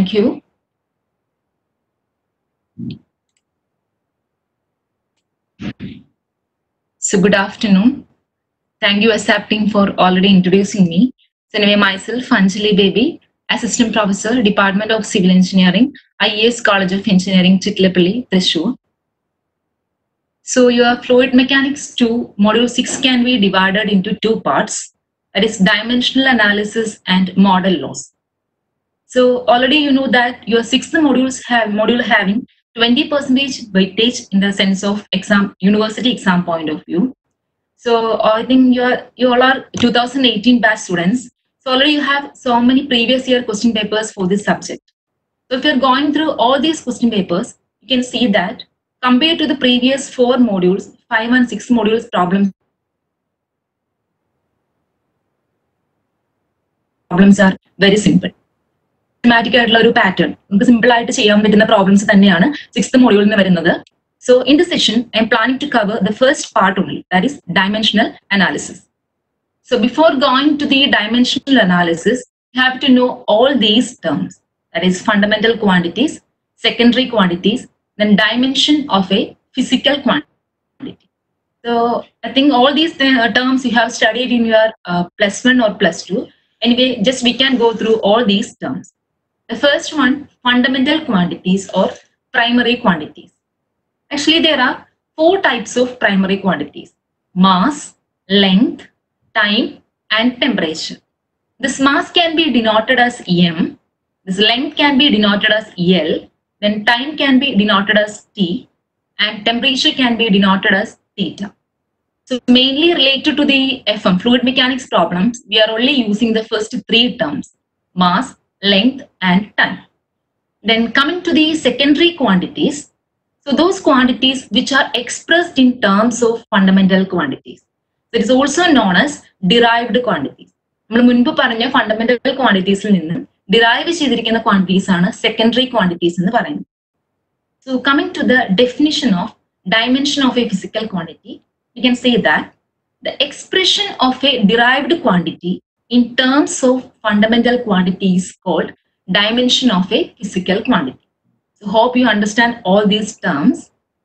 Thank you. So good afternoon. Thank you accepting for already introducing me. So anyway, myself Anjali Baby, Assistant Professor, Department of Civil Engineering, IES College of Engineering, Chitlapalli, Thrissur. So your fluid mechanics 2, module 6 can be divided into two parts. That is dimensional analysis and model laws. So already you know that your sixth modules have module having 20 percentage weightage in the sense of exam university exam point of view. So I think you are you all are 2018 batch students. So already you have so many previous year question papers for this subject. So if you're going through all these question papers, you can see that compared to the previous four modules, five and six modules problems problems are very simple. Systematic ആയിട്ടുള്ള ഒരു pattern നമുക്ക് simple ആയിട്ട് ചെയ്യാൻ പറ്റുന്ന problems തന്നെയാണ് sixth മോഡ്യൂളിൽ നിന്ന് വരുന്നത് so in the session I'm planning to cover the first part only that is dimensional analysis so before going to the dimensional analysis you have to know all these terms that is fundamental quantities secondary quantities then dimension of a physical quantity So I think all these th- terms you have studied in your uh, plus one or plus two. Anyway, just we can go through all these terms. The first one, fundamental quantities or primary quantities. Actually, there are four types of primary quantities mass, length, time, and temperature. This mass can be denoted as m, this length can be denoted as L, then time can be denoted as T, and temperature can be denoted as theta. So mainly related to the FM, fluid mechanics problems, we are only using the first three terms, mass, length, and time. Then coming to the secondary quantities, so those quantities which are expressed in terms of fundamental quantities. That is also known as derived quantities. നമ്മൾ മുൻപ് പറഞ്ഞ fundamental ക്വാണ്ടിറ്റീസിൽ നിന്ന് derive ചെയ്തിരിക്കുന്ന quantities ആണ് secondary quantities എന്ന് പറയുന്നത് so coming to the definition of dimension of a physical quantity we can say that the expression of a derived quantity in terms of fundamental quantity is called dimension of a physical quantity. So hope you understand all these terms.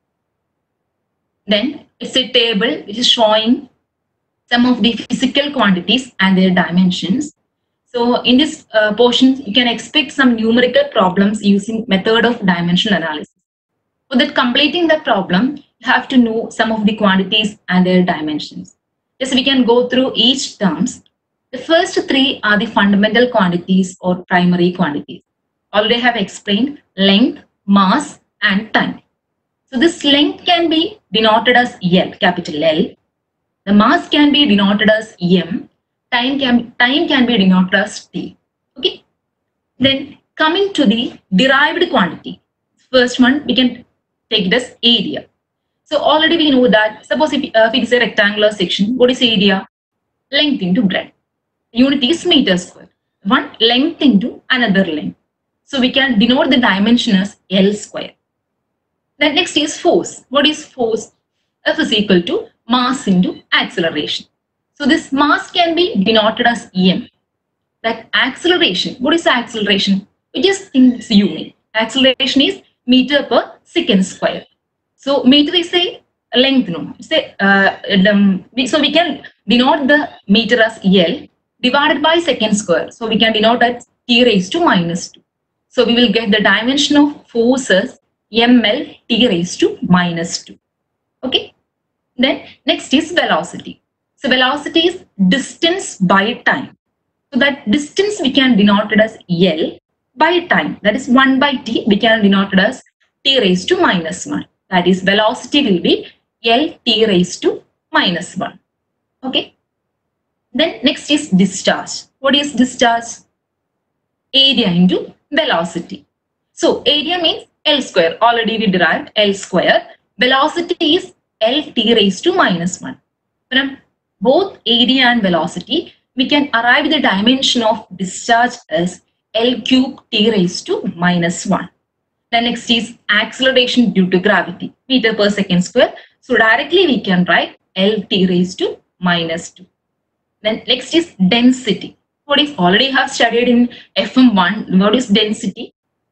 Then it's a table which is showing some of the physical quantities and their dimensions. So in this uh, portion, you can expect some numerical problems using method of dimensional analysis. For that completing the problem, you have to know some of the quantities and their dimensions. Yes, we can go through each terms. The first three are the fundamental quantities or primary quantities. Already have explained length, mass, and time. So this length can be denoted as L, capital L. The mass can be denoted as M. Time can, time can be denoted as T. Okay. Then coming to the derived quantity. First one, we can take it as area. So already we know that suppose if, uh, if it is a rectangular section, what is area? Length into breadth. Unit is meter square. One length into another length. So we can denote the dimension as L square. Then next is force. What is force? F is equal to mass into acceleration. So this mass can be denoted as M. That acceleration, what is acceleration? We just think it's unit. Acceleration is meter per second square. So meter is a length, no? It's a, uh, um, we, so we can denote the meter as L divided by second square. So we can denote as T raised to minus 2. So we will get the dimension of force as ml T raised to minus 2. Okay. Then next is velocity. So velocity is distance by time. So that distance we can denote it as L by time. That is 1 by T we can denote it as T raised to minus 1. That is velocity will be L T raised to minus 1. Okay. Then next is discharge. What is discharge? Area into velocity. So area means L square. Already we derived L square. Velocity is L T raised to minus 1. From both area and velocity, we can arrive the dimension of discharge as L cube T raised to minus 1. The next is acceleration due to gravity, meter per second square. So directly we can write L T raised to minus 2. Then next is density. What is already have studied in FM1, what is density?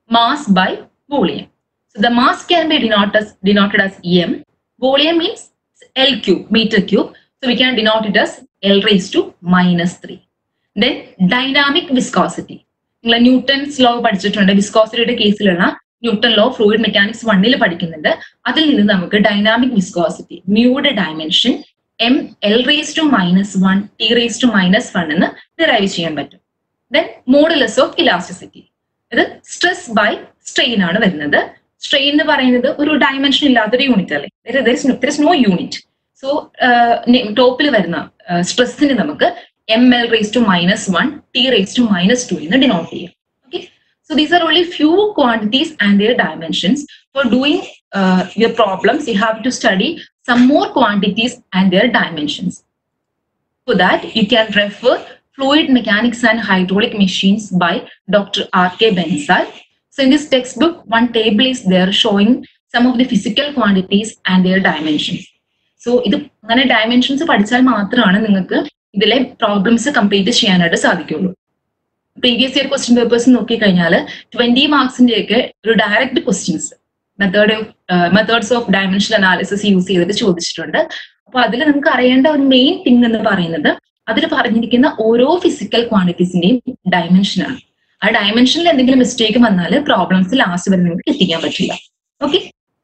mass by volume. So the mass can be denoted as, denoted as m. Volume means L cube, meter cube. So we can denote it as L raised to minus 3. Then dynamic viscosity. നിങ്ങൾ Newton's law പഠിച്ചിട്ടുണ്ട് വിസ്കോസിറ്റിയുടെ കേസിലുള്ള Newton law fluid mechanics വണ്ണിൽ പഠിക്കുന്നുണ്ട് അതിൽ നിന്ന് നമുക്ക് dynamic viscosity മ്യൂയുടെ dimension M L raise to minus one T raise to minus one എന്ന് ഡിറൈവ് ചെയ്യാൻ പറ്റും ദെൻ മോഡുലസ് ഓഫ് ഇലാസ്റ്റിസിറ്റി ഇത് സ്ട്രെസ് ബൈ സ്ട്രെയിൻ ആണ് വരുന്നത് സ്ട്രെയിൻ എന്ന് പറയുന്നത് ഒരു ഡയമെൻഷൻ ഇല്ലാത്തൊരു യൂണിറ്റ് അല്ലേ there is no unit so ടോപ്പിൽ വരുന്ന സ്ട്രെസ്സിന് നമുക്ക് M L raise to minus one T raise to minus two എന്ന് ഡിനോട്ട് ചെയ്യാം okay so these are only few quantities and their dimensions for doing your problems you have to study some more quantities and their dimensions. For that, you can refer Fluid Mechanics and Hydraulic Machines by Dr. R.K. Bensal. So in this textbook, one table is there showing some of the physical quantities and their dimensions. So ഇത് അങ്ങനെ dimensions പഠിച്ചാൽ മാത്രമാണ് നിങ്ങൾക്ക് ഇതിലെ problems complete ചെയ്യാനായിട്ട് സാധിക്കുള്ളൂ previous year question papers നോക്കിക്കഴിഞ്ഞാൽ twenty മാർക്സിന്റെ ഒക്കെ ഒരു direct questions method of methods of dimension analysis use ചെയ്തിട്ട് ചോദിച്ചിട്ടുണ്ട് അപ്പൊ അതിൽ നമുക്ക് അറിയേണ്ട ഒരു മെയിൻ തിങ് എന്ന് പറയുന്നത് അതിൽ പറഞ്ഞിരിക്കുന്ന ഓരോ ഫിസിക്കൽ ക്വാണ്ടിറ്റീസിന്റെയും ഡയമെൻഷൻ ആണ് ആ ഡയമെൻഷനിൽ എന്തെങ്കിലും മിസ്റ്റേക്ക് വന്നാൽ പ്രോബ്ലംസ് ലാസ്റ്റ് വരെ നിങ്ങൾക്ക് എത്തിക്കാൻ പറ്റില്ല ഓക്കെ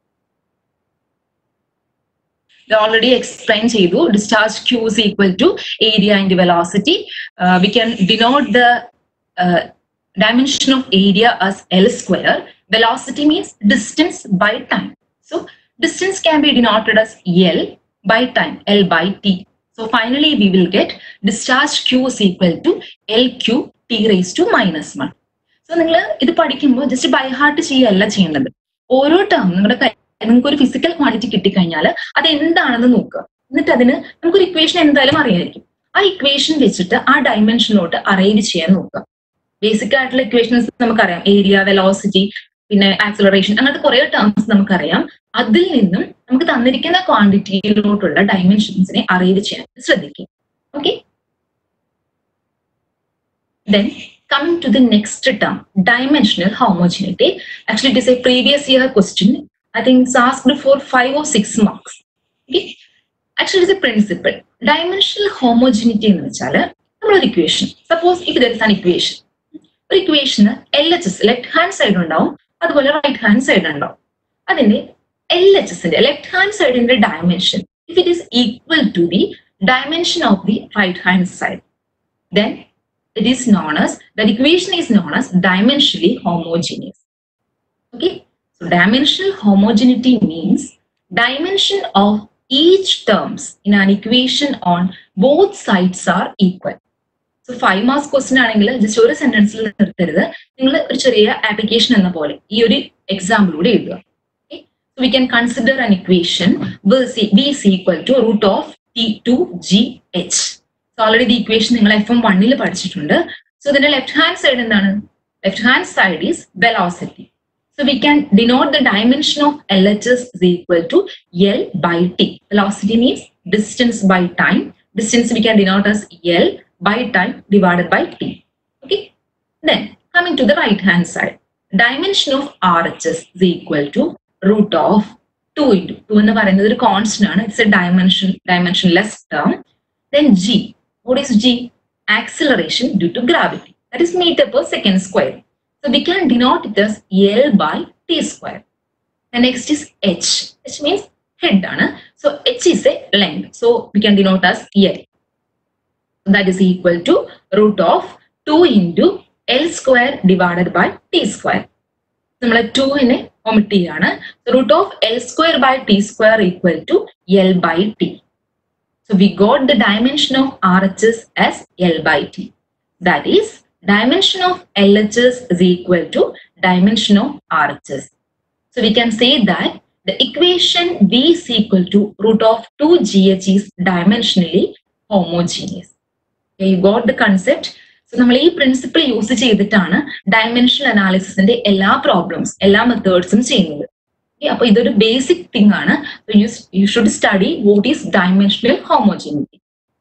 ഓൾറെഡി എക്സ്പ്ലെയിൻ ചെയ്തു discharge Q is equal to area into velocity we can denote the dimension of area as L square. Velocity means distance by time. So distance can be denoted as L by time, L by T. So finally we will get discharge Q is equal to LQ T raised to minus 1. So നിങ്ങൾ ഇത് പഠിക്കുമ്പോൾ just by heart ചെയ്യല്ല ചെയ്യേണ്ടത് ഓരോ term നിങ്ങളുടെ നിങ്ങൾക്ക് ഒരു physical quantity കിട്ടിക്കഴിഞ്ഞാൽ അത് എന്താണെന്ന് നോക്കുക എന്നിട്ട് അതിന് നമുക്കൊരു ഇക്വേഷൻ എന്തായാലും അറിയായിരിക്കും ആ ഇക്വേഷൻ വെച്ചിട്ട് ആ ഡയമെൻഷനിലോട്ട് അറേഞ്ച് ചെയ്യാൻ നോക്കുക ബേസിക് ആയിട്ടുള്ള ഇക്വേഷൻസ് നമുക്കറിയാം ഏരിയ വെലോസിറ്റി പിന്നെ ആക്സലറേഷൻ അങ്ങനത്തെ കുറെ ടേംസ് നമുക്കറിയാം അതിൽ നിന്നും നമുക്ക് തന്നിരിക്കുന്ന ക്വാണ്ടിറ്റിയിലോട്ടുള്ള ഡയമെൻഷൻസിനെ അറേഞ്ച് ചെയ്യാൻ ശ്രദ്ധിക്കും okay then coming to the next term, dimensional homogeneity. Actually, it is a previous year question. I think it's asked for five or six marks. Okay. Actually, it's a principle. Dimensional homogeneity എന്ന് വെച്ചാൽ നമ്മളൊരു equation suppose if there is an equation ഒരു ഇക്വേഷന് L H S left hand side ഉണ്ടാവും അതുപോലെ right hand side ഉണ്ടാവും അതിന്റെ L H എസിന്റെ ലെഫ്റ്റ് ഹാൻഡ് സൈഡിന്റെ dimension if it is equal to the dimension of the right hand side then it is known as that equation is known as dimensionally homogeneous okay so dimensional homogeneity means dimension of each terms in an equation on both sides are equal so five marks question ആണെങ്കിൽ just ഒരു സെന്റൻസിൽ നിർത്തരുത് നിങ്ങൾ ഒരു ചെറിയ application എന്ന പോലെ ഈ ഒരു എക്സാമ്പിളൂടെ എഴുതുക we can consider an equation V is equal to root of T two G H so already ഈ ഇക്വേഷൻ നിങ്ങൾ എഫ് എം വണ്ണിൽ പഠിച്ചിട്ടുണ്ട് സോ ഇതിന്റെ ലെഫ്റ്റ് ഹാൻഡ് സൈഡ് എന്താണ് left hand side is velocity so we can denote the dimension of L H S is equal to L by T velocity means distance by time distance we can denote as എൽ by time divided by t. Okay. Then coming to the right hand side, dimension of RHS is equal to root of 2 into 2 എന്ന് പറയുന്നത് ഒരു constant ആണ് it's a dimension dimensionless term then G what is G acceleration due to gravity that is metre per second square so we can denote it as L by T square next is H H means head ആണ് so H is a length so we can denote as L that is equal to root of 2 into L square divided by T square. നമ്മൾ ടുവിനെ omit ചെയ്യാണ് root of L square by T square equal to L by T so we got the dimension of R H S as L by T that is dimension of L H S is equal to dimension of R H S so we can say that the equation v is equal to root of 2gh is dimensionally homogeneous. You got the concept so നമ്മൾ ഈ principle use ചെയ്തിട്ടാണ് dimensional അനാലിസിസിന്റെ എല്ലാ problems എല്ലാ മെത്തേഡ്സും ചെയ്യുന്നത് അപ്പൊ ഇതൊരു ബേസിക് തിങ് ആണ് you should study what is dimensional homogeneity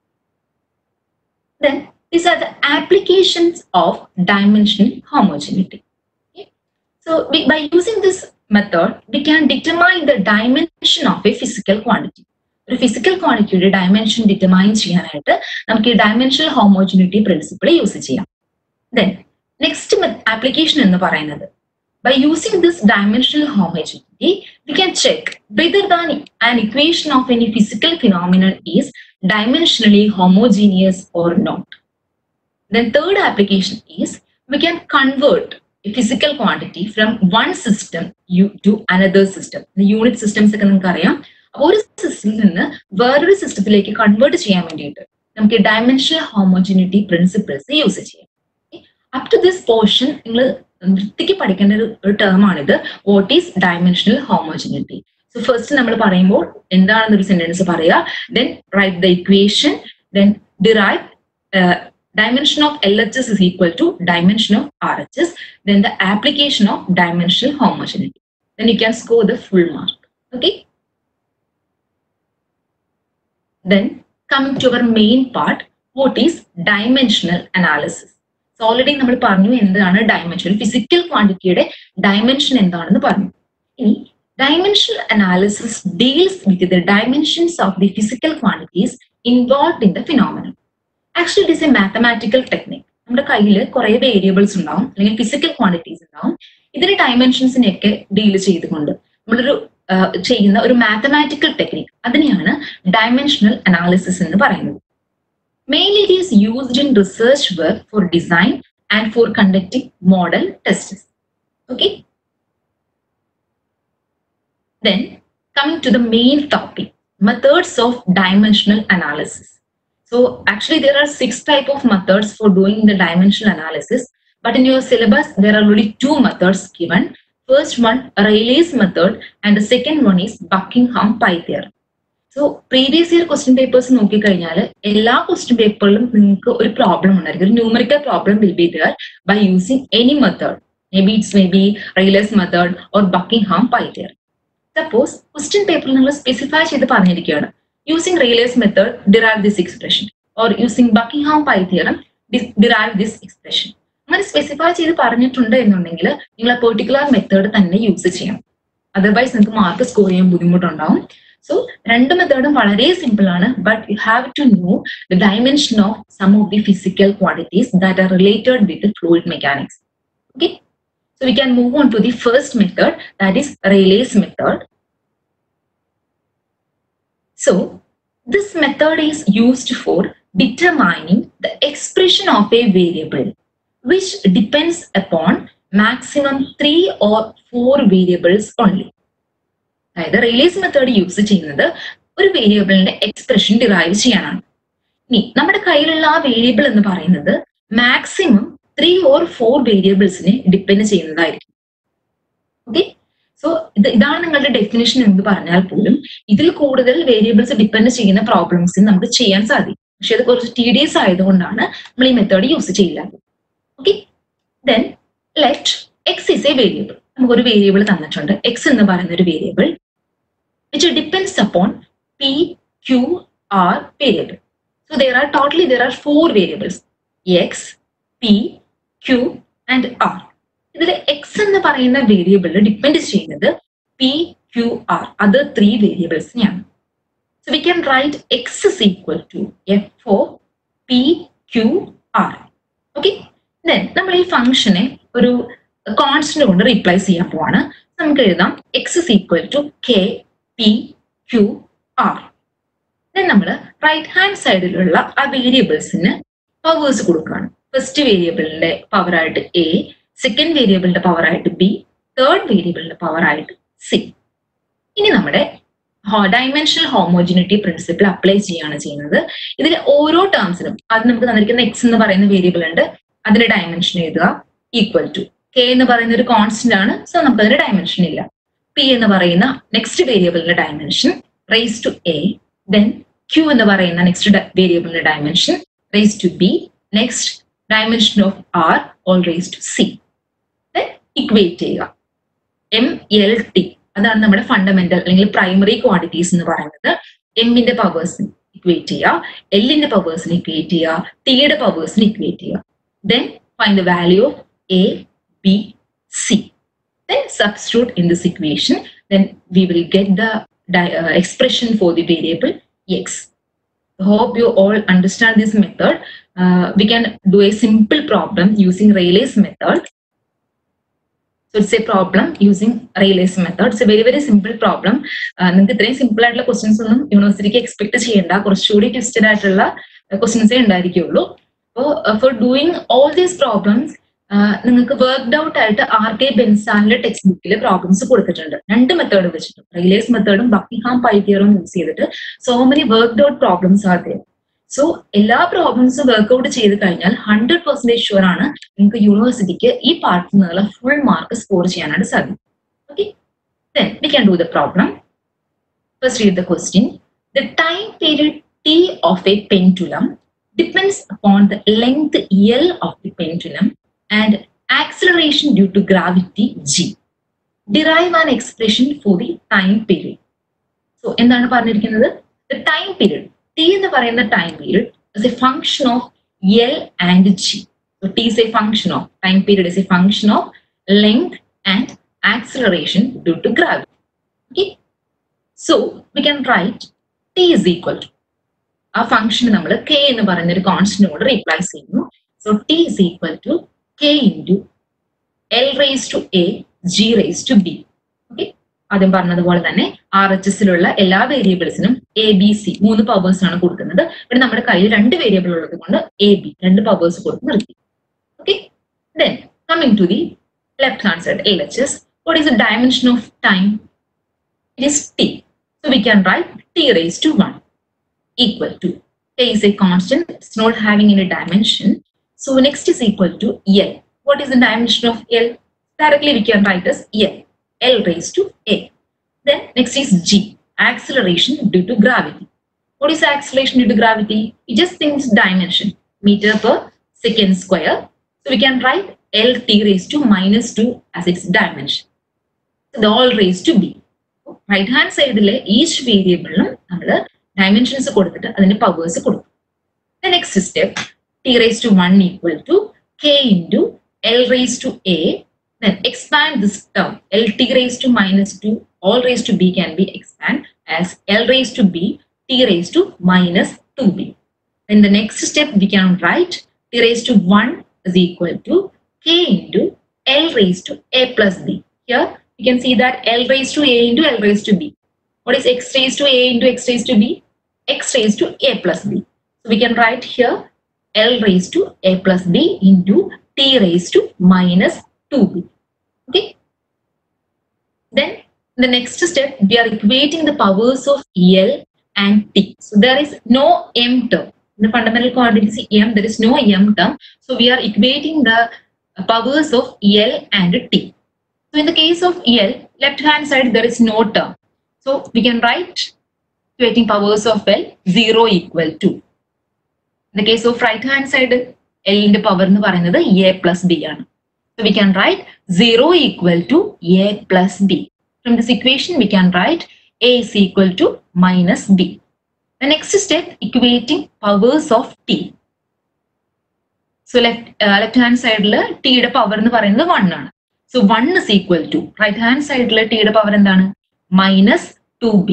then these are the applications of dimensional homogeneity so So we, by using this method, we can determine the dimension of a physical quantity. ഒരു physical ക്വാണ്ടിറ്റിയുടെ dimension determine ചെയ്യാനായിട്ട് നമുക്ക് ഈ dimensional homogeneity principle use ചെയ്യാം then next application എന്ന് പറയുന്നത് by using this dimensional homogeneity we can check whether than an equation of any physical phenomenal is dimensionally homogeneous or not. Then third application is we can convert a physical quantity from one system u- to another system. The unit systems ഒക്കെ നിങ്ങൾക്ക് അറിയാം അപ്പൊ ഒരു സിസ്റ്റത്തിൽ നിന്ന് വേറൊരു സിസ്റ്റത്തിലേക്ക് convert ചെയ്യാൻ വേണ്ടിയിട്ട് നമുക്ക് ഡയമെൻഷണൽ ഹോമോജിനിറ്റി പ്രിൻസിപ്പിൾസ് യൂസ് ചെയ്യാം അപ് ടു ദിസ് പോർഷൻ നിങ്ങൾ വൃത്തിക്ക് പഠിക്കേണ്ട ഒരു ഒരു ടേം ആണിത് what is dimensional homogeneity so first നമ്മൾ പറയുമ്പോൾ എന്താണെന്നൊരു സെന്റൻസ് പറയുക then write the equation then derive dimension of LHS is equal to dimension of RHS, then the application of dimensional homogeneity. Then you can score the full mark. Okay. Then coming to our main part, what is dimensional analysis? So already നമ്മൾ പറഞ്ഞു എന്താണ് dimension physical ക്വാണ്ടിറ്റിയുടെ dimension എന്താണെന്ന് പറഞ്ഞു ഇനി dimensional analysis deals with the dimensions of the physical quantities involved in the phenomenon. Actually it is a mathematical technique നമ്മുടെ കയ്യിൽ കുറെ വേരിയബിൾസ് ഉണ്ടാവും അല്ലെങ്കിൽ ഫിസിക്കൽ ക്വാണ്ടിറ്റീസ് ഉണ്ടാവും ഇതിന്റെ ഡയമെൻഷൻസിനെയൊക്കെ ഡീൽ ചെയ്തുകൊണ്ട് നമ്മളൊരു ആ, ചെയ്യുന്ന ഒരു മാത്തമാറ്റിക്കൽ ടെക്നിക് അതിനെയാണ് ഡയമെൻഷണൽ അനാലിസിസ് എന്ന് പറയുന്നത് mainly it is used in research work for design and for conducting model tests okay Then, coming to the main topic, methods of dimensional analysis. So, actually, there are six type of methods for doing the dimensional analysis. But in your syllabus, there are only two methods given. First one, Rayleigh's method, and the second one is Buckingham Pi theorem. So previous year question papers നോക്കിക്കഴിഞ്ഞാൽ എല്ലാ question പേപ്പറിലും നിങ്ങൾക്ക് ഒരു problem ഉണ്ടായിരിക്കും ഒരു numerical problem will be there by using any method maybe it's maybe Rayleigh's method or Buckingham pi theorem suppose question പേപ്പറിൽ നിങ്ങൾ specify ചെയ്ത് പറഞ്ഞിരിക്കുകയാണ് using Rayleigh's method derive this expression or using Buckingham pi theorem derive this expression അങ്ങനെ specify ചെയ്ത് പറഞ്ഞിട്ടുണ്ട് എന്നുണ്ടെങ്കിൽ നിങ്ങൾ ആ പെർട്ടിക്കുലർ മെത്തേഡ് തന്നെ യൂസ് ചെയ്യണം അതർവൈസ് നിങ്ങൾക്ക് മാർക്ക് സ്കോർ ചെയ്യാൻ ബുദ്ധിമുട്ടുണ്ടാവും സോ രണ്ട് മെത്തേഡും വളരെ സിമ്പിൾ ആണ് but you have to know the dimension of some of the physical quantities that are related with fluid mechanics okay So we can move on to the first method that is Rayleigh's method. So this method is used for determining the expression of a variable which depends upon maximum three or four variables only. അതായത് Rayleigh's method use ചെയ്യുന്നത് ഒരു വേരിയബിളിന്റെ expression derive ചെയ്യാനാണ് ഇനി നമ്മുടെ കയ്യിലുള്ള ആ variable എന്ന് പറയുന്നത് മാക്സിമം ത്രീ ഓർ ഫോർ വേരിയബിൾസിനെ ഡിപ്പെൻഡ് ചെയ്യുന്നതായിരിക്കും ഓക്കെ സോ ഇത് ഇതാണ് നിങ്ങളുടെ ഡെഫിനേഷൻ എന്ന് പറഞ്ഞാൽ പോലും ഇതിൽ കൂടുതൽ വേരിയബിൾസ് ഡിപ്പെൻഡ് ചെയ്യുന്ന പ്രോബ്ലംസ് നമുക്ക് ചെയ്യാൻ സാധിക്കും പക്ഷെ ഇത് കുറച്ച് ടി ഡി എസ് ആയതുകൊണ്ടാണ് നമ്മൾ ഈ മെത്തേഡ് യൂസ് ചെയ്യില്ലാത്തത് okay then let X is a variable നമുക്കൊരു വേരിയബിൾ തന്നിട്ടുണ്ട് എക്സ് എന്ന് പറയുന്ന ഒരു variable which depends upon P Q R variable so there are totally there are four variables X P Q and R ഇതിൽ X എന്ന് പറയുന്ന variable depend ചെയ്യുന്നത് P Q R other three വേരിയബിൾസിനെയാണ് so we can write X is equal to F for P Q R okay then നമ്മൾ ഈ ഫംഗ്ഷനെ ഒരു constant കൊണ്ട് റീപ്ലേസ് ചെയ്യാൻ പോവാണ് നമുക്ക് എഴുതാം X is equal to K P Q R then നമ്മൾ റൈറ്റ് ഹാൻഡ് സൈഡിലുള്ള ആ വേരിയബിൾസിന് പവേഴ്സ് കൊടുക്കുകയാണ് ഫസ്റ്റ് വേരിയബിളിന്റെ പവർ ആയിട്ട് എ സെക്കൻഡ് വേരിയബിളിന്റെ പവർ ആയിട്ട് ബി തേർഡ് വേരിയബിളിന്റെ പവർ ആയിട്ട് സി ഇനി നമ്മുടെ ഡയമെൻഷണൽ ഹോമോജിനിറ്റി പ്രിൻസിപ്പിൾ അപ്ലൈ ചെയ്യാണ് ചെയ്യുന്നത് ഇതിൽ ഓരോ ടേംസിനും അത് നമുക്ക് തന്നിരിക്കുന്ന എക്സ് എന്ന് പറയുന്ന വേരിയബിൾ ഉണ്ട് അതിന്റെ ഡയമെൻഷൻ എഴുതുക ഈക്വൽ ടു കെ എന്ന് പറയുന്ന ഒരു കോൺസ്റ്റന്റ് ആണ് സോ നമുക്ക് അതിന്റെ ഡയമെൻഷൻ ഇല്ല പി എന്ന് പറയുന്ന നെക്സ്റ്റ് വേരിയബിളിന്റെ dimension raise to A then Q എന്ന് പറയുന്ന നെക്സ്റ്റ് വേരിയബിളിന്റെ dimension raise to B next dimension of R all raise to C then equate ചെയ്യുക എം എൽ ടി അതാണ് നമ്മുടെ ഫണ്ടമെന്റൽ അല്ലെങ്കിൽ പ്രൈമറി ക്വാണ്ടിറ്റീസ് എന്ന് പറയുന്നത് എമ്മിന്റെ പവേഴ്സിന് ഇക്വേറ്റ് ചെയ്യുക എല്ലിന്റെ പവേഴ്സിന് ഇക്വേറ്റ് ചെയ്യുക ടിയുടെ പവേഴ്സിന് ഇക്വേറ്റ് ചെയ്യുക then find the value of A B C substitute in this equation, then we will get the di- uh, expression for the variable x. Hope you all understand this method. Uh, we can do a simple problem using Rayleigh's method. So it's a problem using Rayleigh's method. It's a very very simple problem. നിങ്ങൾക്ക് ഇത്രയും simple ആയിട്ടുള്ള questions ഒന്നും യൂണിവേഴ്സിറ്റിക്ക് expect ചെയ്യേണ്ട കുറച്ചുകൂടി twisted ആയിട്ടുള്ള ക്വസ്റ്റ്യൻസേ ഉണ്ടായിരിക്കുള്ളൂ അപ്പോൾ for doing all these problems നിങ്ങൾക്ക് വർക്ക്ഡ് ഔട്ട് ആയിട്ട് ആർ കെ ബെൻസാനിലെ ടെക്സ്റ്റ് ബുക്കിൽ പ്രോബ്ലംസ് കൊടുത്തിട്ടുണ്ട് രണ്ട് മെത്തേഡ് വെച്ചിട്ട് റെയിലേസ് മെത്തേഡും ബക്കിഹാം പൈറ്റിയറും യൂസ് ചെയ്തിട്ട് so many worked out problems are there so എല്ലാ പ്രോബ്ലംസും വർക്ക്ഔട്ട് ചെയ്ത് കഴിഞ്ഞാൽ ഹൺഡ്രഡ് പെർസെന്റേജ് ഷുവർ ആണ് നിങ്ങൾക്ക് യൂണിവേഴ്സിറ്റിക്ക് ഈ പാർട്ടിൽ നിന്നുള്ള ഫുൾ മാർക്ക് സ്കോർ ചെയ്യാനായിട്ട് സാധിക്കും okay then we can do the problem first read the question the time period T of a pendulum depends upon the length L of the pendulum and acceleration due to gravity G. Derive an expression for the time period. So, എന്താണ് പറഞ്ഞിരിക്കുന്നത് the time period T എന്ന് പറയുന്ന time period is a function of L and G. So, T is a function of time period is a function of length and acceleration due to gravity. Okay. So, we can write T is equal to ആ function നമ്മൾ K എന്ന് പറയുന്ന ഒരു കോൺസ്റ്റന്റിനോട് replace ചെയ്യുന്നു so T is equal to K into L raise to A G raise to B okay ആദ്യം പറഞ്ഞതുപോലെ തന്നെ ആർ എച്ച് എസിലുള്ള എല്ലാ വേരിയബിൾസിനും എ ബി സി മൂന്ന് പവേഴ്സ് ആണ് കൊടുക്കുന്നത് ഇവിടെ നമ്മുടെ കയ്യിൽ രണ്ട് വേരിയബിൾ ഉള്ളത് കൊണ്ട് എ ബി രണ്ട് പവേഴ്സ് കൊടുത്ത് നിർത്തി okay then coming to the left hand side L H S what is the dimension of time? It is t. So we can write t raised to 1 equal to k is a constant, it's not having any dimension. So next is equal to L. What is the dimension of L? Directly we can write as L, L raised to A. Then next is G, acceleration due to gravity. What is acceleration due to gravity? It just thinks dimension, meter per second square. So we can write LT raised to minus 2 as its dimension. So the all raised to B. Right hand സൈഡിലെ each വേരിയബിളിനും നമ്മൾ dimensions കൊടുത്തിട്ട് അതിന്റെ powers കൊടുക്കും next step T raise to one equal to K into L raise to A then expand this term lt raised to minus 2 all raised to b can be expand as l raised to b t raised to minus 2b in the next step we can write t raised to 1 is equal to k into l raised to a plus b here you can see that l raised to a into l raised to b what is x raised to a into x raised to b x raised to a plus b so we can write here l raised to a plus b into t raised to minus 2b okay then the next step we are equating the powers of l and t so there is no m term in the fundamental quantities m there is no m term so we are equating the powers of l and t so in the case of l left hand side there is no term so we can write equating powers of l 0 equal to in the case of right hand side l ന്റെ power എന്ന് പറയുന്നത് a plus b ആണ് So we can write 0 equal to a plus b. From this equation, we can write a is equal to minus b. The next step, equating powers of t. So left, uh, left hand side, t യുടെ power എന്ന് പറയുന്നത് 1 ആണ്. So 1 is equal to right hand side t യുടെ power എന്താണ് minus 2b.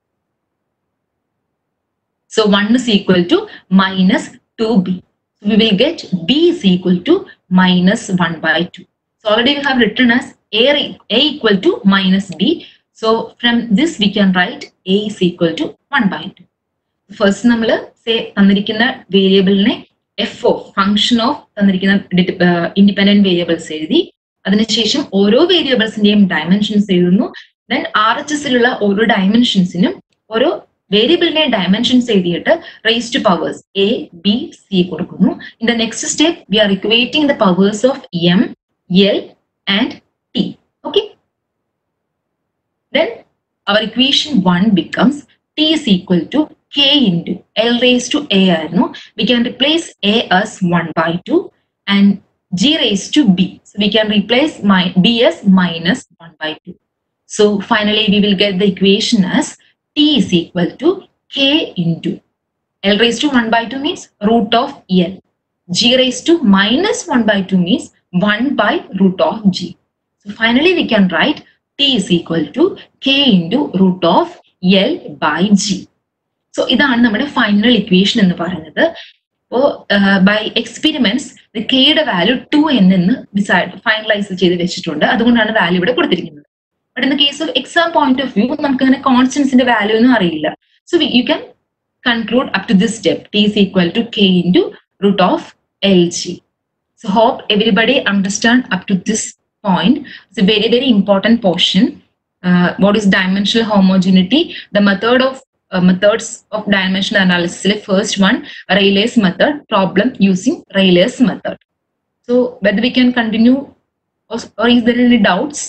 So 1 is equal to minus 2b. So we will get b is equal to minus 1 by 2. So already we have written as a, a equal to minus b. So from this we can write a is equal to 1 by 2. First നമ്മൾ say തന്നിരിക്കുന്ന വേരിയബിളിനെ F of function of തന്നിരിക്കുന്ന independent variables എഴുതി അതിനുശേഷം ഓരോ വേരിയബിൾസിന്റെയും dimensions എഴുതുന്നു then R H എസിലുള്ള ഓരോ ഡയമെൻഷൻസിനും ഓരോ വേരിയബിളിന്റെ ഡയമെൻഷൻസ് എഴുതിയിട്ട് raise to powers A B C കൊടുക്കുന്നു in the next step we are equating the powers of M L and T okay then our equation one becomes T is equal to K into L raise to A ആയിരുന്നു V can replace A as one by two and G raise to B so we can replace my B as minus one by two so finally we will get the equation as t is equal to k into L raised to 1 by 2 means root of L. G raised to minus 1 by 2 means 1 by root of G. So finally we can write T is equal to K into root of L by G. So ഇതാണ് നമ്മുടെ final equation എന്ന് പറയുന്നത് അപ്പോൾ by experiments കെയുടെ value two N എന്ന് decide finalise ചെയ്ത് വെച്ചിട്ടുണ്ട് അതുകൊണ്ടാണ് വാല്യൂ ഇവിടെ കൊടുത്തിരിക്കുന്നത് but in the case of exam point of view നമുക്ക് അങ്ങനെ കോൺസ്റ്റൻസിന്റെ വാല്യൂ ഒന്നും അറിയില്ല so you can conclude up to this step T is equal to k into root of lg. So hope everybody understand up to this point. It's a very, very important portion. Uh, what is dimensional homogeneity? The method of uh, methods of dimensional analysis. The first one, Rayleigh's method, problem using Rayleigh's method. So whether we can continue or, or is there any doubts?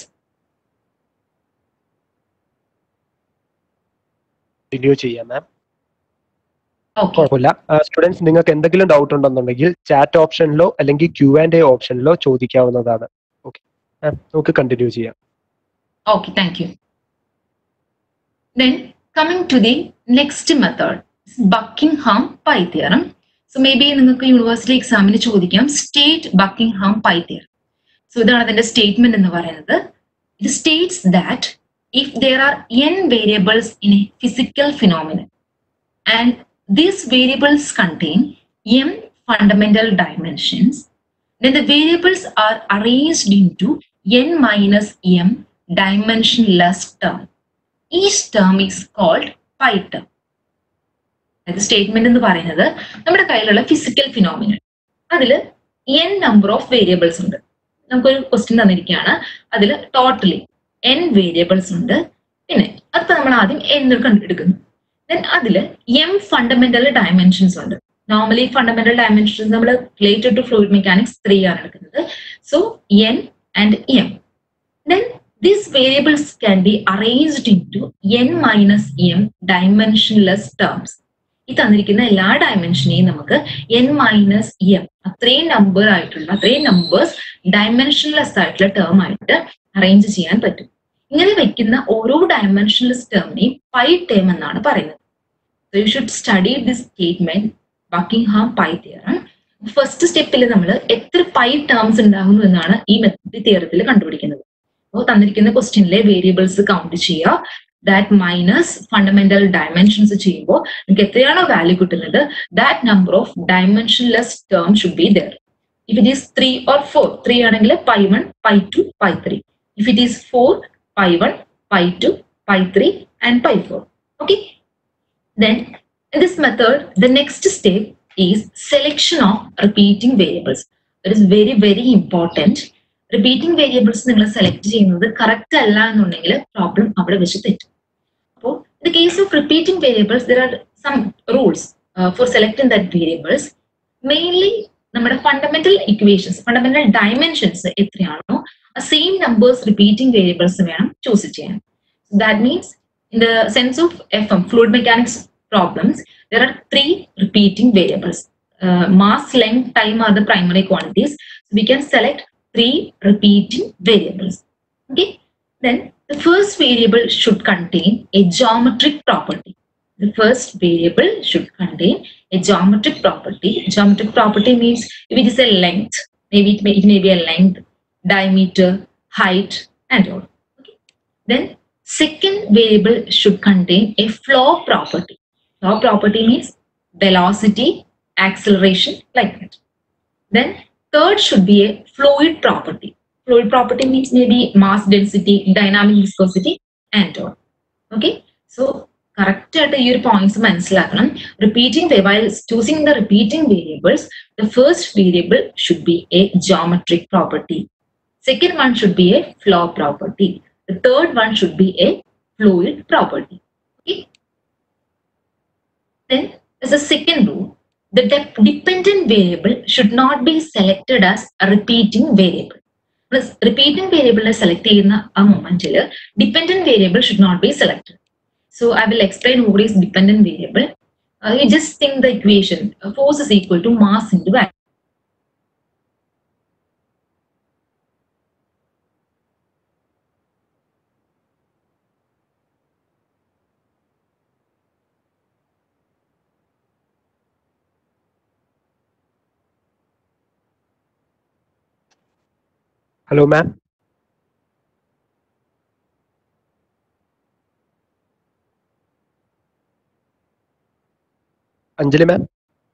Continue ചെയ്യാം ma'am Okay. കുഴപ്പമില്ല students നിങ്ങൾക്ക് എന്തെങ്കിലും doubt ഉണ്ടെന്നുണ്ടെങ്കിൽ chat ഓപ്ഷനിലോ അല്ലെങ്കിൽ Q and A ഓപ്ഷനിലോ ചോദിക്കാവുന്നതാണ് okay ma'am നമുക്ക് continue ചെയ്യാം Okay, thank you. Then coming to the next method, is Buckingham Pi theorem. So maybe നിങ്ങൾക്ക് യൂണിവേഴ്സിറ്റി എക്സാമിന് ചോദിക്കാം state Buckingham pi theorem so ഇതാണ് അതിന്റെ സ്റ്റേറ്റ്മെന്റ് എന്ന് പറയുന്നത് ഇത് states that if there are N variables in a physical phenomenon and these variables contain M fundamental dimensions then the variables are arranged into n minus m dimensionless term. Each term is called pi term. അതായത് statement എന്ന് പറയുന്നത് നമ്മുടെ കയ്യിലുള്ള physical phenomenal അതിൽ N number of variables ഉണ്ട് നമുക്കൊരു question തന്നിരിക്കുകയാണ് അതിൽ ടോട്ടലി എൻ വേരിയബിൾസ് ഉണ്ട് പിന്നെ അതിപ്പോ നമ്മൾ ആദ്യം എന്ന് കണ്ടെടുക്കുന്നു ദെൻ അതിൽ എം ഫണ്ടമെന്റൽ ഡയമെൻഷൻസ് ഉണ്ട് നോർമലി ഫണ്ടമെന്റൽ ഡയമെൻഷൻസ് നമ്മൾ related to fluid mechanics three ആണ് എടുക്കുന്നത് so N and M then these variables can be arranged into N minus M dimensionless terms ഈ തന്നിരിക്കുന്ന എല്ലാ ഡയമെൻഷനെയും നമുക്ക് എൻ മൈനസ് എം അത്രയും നമ്പർ ആയിട്ടുള്ള അത്രയും നമ്പേഴ്സ് ഡയമെൻഷൻലെസ് ആയിട്ടുള്ള ടേം ആയിട്ട് അറേഞ്ച് ചെയ്യാൻ പറ്റും ഇങ്ങനെ വെക്കുന്ന ഓരോ ഡയമെൻഷൻലെസ് ടേമിനെയും പൈ ടേം എന്നാണ് പറയുന്നത് so you should study this statement Buckingham pi theorem first സ്റ്റെപ്പിൽ നമ്മൾ എത്ര പൈ ടേംസ് ഉണ്ടാകുന്നു എന്നാണ് ഈ മെത്തഡ് തിയറത്തിൽ കണ്ടുപിടിക്കുന്നത് അപ്പോൾ തന്നിരിക്കുന്ന ക്വസ്റ്റ്യനിലെ വേരിയബിൾസ് കൗണ്ട് ചെയ്യുക ദാറ്റ് മൈനസ് ഫണ്ടമെന്റൽ ഡയമെൻഷൻസ് ചെയ്യുമ്പോൾ നിങ്ങൾക്ക് എത്രയാണോ വാല്യൂ കിട്ടുന്നത് that number of dimensionless term should be there if it is three or four three ആണെങ്കിൽ pi one pi two pi three if it is four pi one pi two pi three and pi four okay then In this method, the next step is selection of repeating variables. It is very, very important. Repeating variables നിങ്ങൾ select ചെയ്യുന്നത് correct അല്ല എന്നുണ്ടെങ്കിൽ problem അവിടെ വെച്ച് തെറ്റും അപ്പോൾ in the case of repeating variables there are some rules for selecting that variables mainly നമ്മുടെ fundamental equations fundamental dimensions എത്രയാണോ ആ സെയിം നമ്പേഴ്സ് റിപ്പീറ്റിംഗ് വേരിയബിൾസ് വേണം ചൂസ് ചെയ്യാൻ that means in the sense of F M fluid mechanics problems, there are three repeating variables. Uh, mass, length, time are the primary quantities. So we can select three repeating variables. Okay. Then the first variable should contain a geometric property. The first variable should contain a geometric property. Geometric property means if it is a length, maybe it may, it may be a length, diameter, height, and all. Okay. Then second variable should contain a flow property. Flow property means velocity, acceleration, like that. Then third should be a fluid property. Fluid property means maybe mass density, dynamic viscosity, and all. Okay. So correct ആയിട്ട് ഈ ഒരു points മനസ്സിലാക്കണം repeating while choosing the repeating variables the first variable should be a geometric property second one should be a flow property the third one should be a fluid property. Okay. Then as a second rule, the de- dependent variable should not be selected as a repeating variable. Repeating വേരിയബിളിനെ select ചെയ്യുന്ന ആ മൊമെന്റിൽ dependent variable should not be selected so I will explain what is dependent variable you just think the equation force is equal to mass into to hello ma'am Anjali ma'am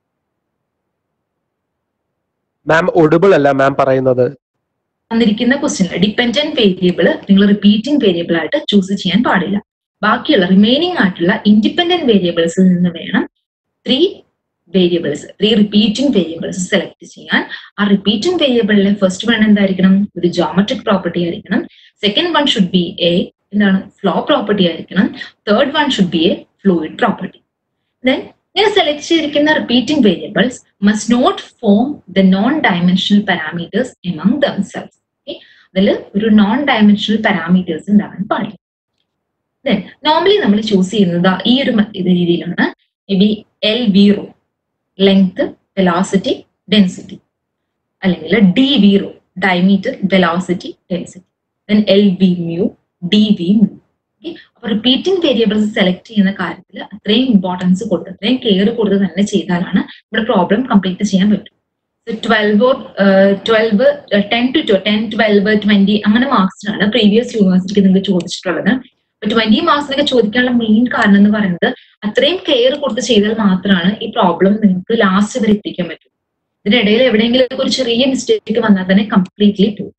ma'am audible അല്ല ma'am പറയുന്നത് തന്നിരിക്കുന്ന question dependent variable നിങ്ങൾ repeating variable ആയിട്ട് choose ചെയ്യാൻ പാടില്ല ബാക്കിയുള്ള remaining ആയിട്ടുള്ള independent വേരിയബിൾസിൽ നിന്ന് വേണം three variables three repeating variables select ചെയ്യാൻ ആ റിപ്പീറ്റിംഗ് വേരിയബിളിലെ ഫസ്റ്റ് വൺ എന്തായിരിക്കണം ഒരു ജോമെട്രിക് പ്രോപ്പർട്ടി ആയിരിക്കണം second one should be a എന്താണ് ഫ്ലോ പ്രോപ്പർട്ടി ആയിരിക്കണം third one should be a fluid property then ഇങ്ങനെ സെലക്ട് ചെയ്തിരിക്കുന്ന repeating variables must not form the non dimensional parameters among themselves അതിൽ ഒരു non dimensional parameters ഉണ്ടാവാൻ പാടില്ല then normally നമ്മൾ choose ചെയ്യുന്നത് ഈ ഒരു മ- ഇത് രീതിയിലാണ് may be L V rho length velocity density അല്ലെങ്കിൽ D V rho diameter velocity density then L V mu D V mu okay അപ്പൊ റിപ്പീറ്റിംഗ് വേരിയബിൾസ് സെലക്ട് ചെയ്യുന്ന കാര്യത്തിൽ അത്രയും ഇമ്പോർട്ടൻസ് കൊടുത്ത് അത്രയും കെയർ കൊടുത്ത് തന്നെ ചെയ്താലാണ് ഇവിടെ പ്രോബ്ലം കംപ്ലീറ്റ് ചെയ്യാൻ പറ്റും twelve twelve ten two ten twelve twenty അങ്ങനെ മാർക്സിനാണ് പ്രീവിയസ് യൂണിവേഴ്സിറ്റിക്ക് നിങ്ങൾക്ക് ചോദിച്ചിട്ടുള്ളത് അപ്പൊ ട്വന്റി മാർക്സിനൊക്കെ ചോദിക്കാനുള്ള മെയിൻ കാരണം എന്ന് പറയുന്നത് അത്രയും കെയർ കൊടുത്ത് ചെയ്താൽ മാത്രമാണ് ഈ പ്രോബ്ലം നിങ്ങൾക്ക് ലാസ്റ്റ് വരെ എത്തിക്കാൻ പറ്റും ഇതിനിടയിൽ എവിടെയെങ്കിലും ഒരു ചെറിയ മിസ്റ്റേക്ക് വന്നാൽ തന്നെ കംപ്ലീറ്റ്ലി പോകും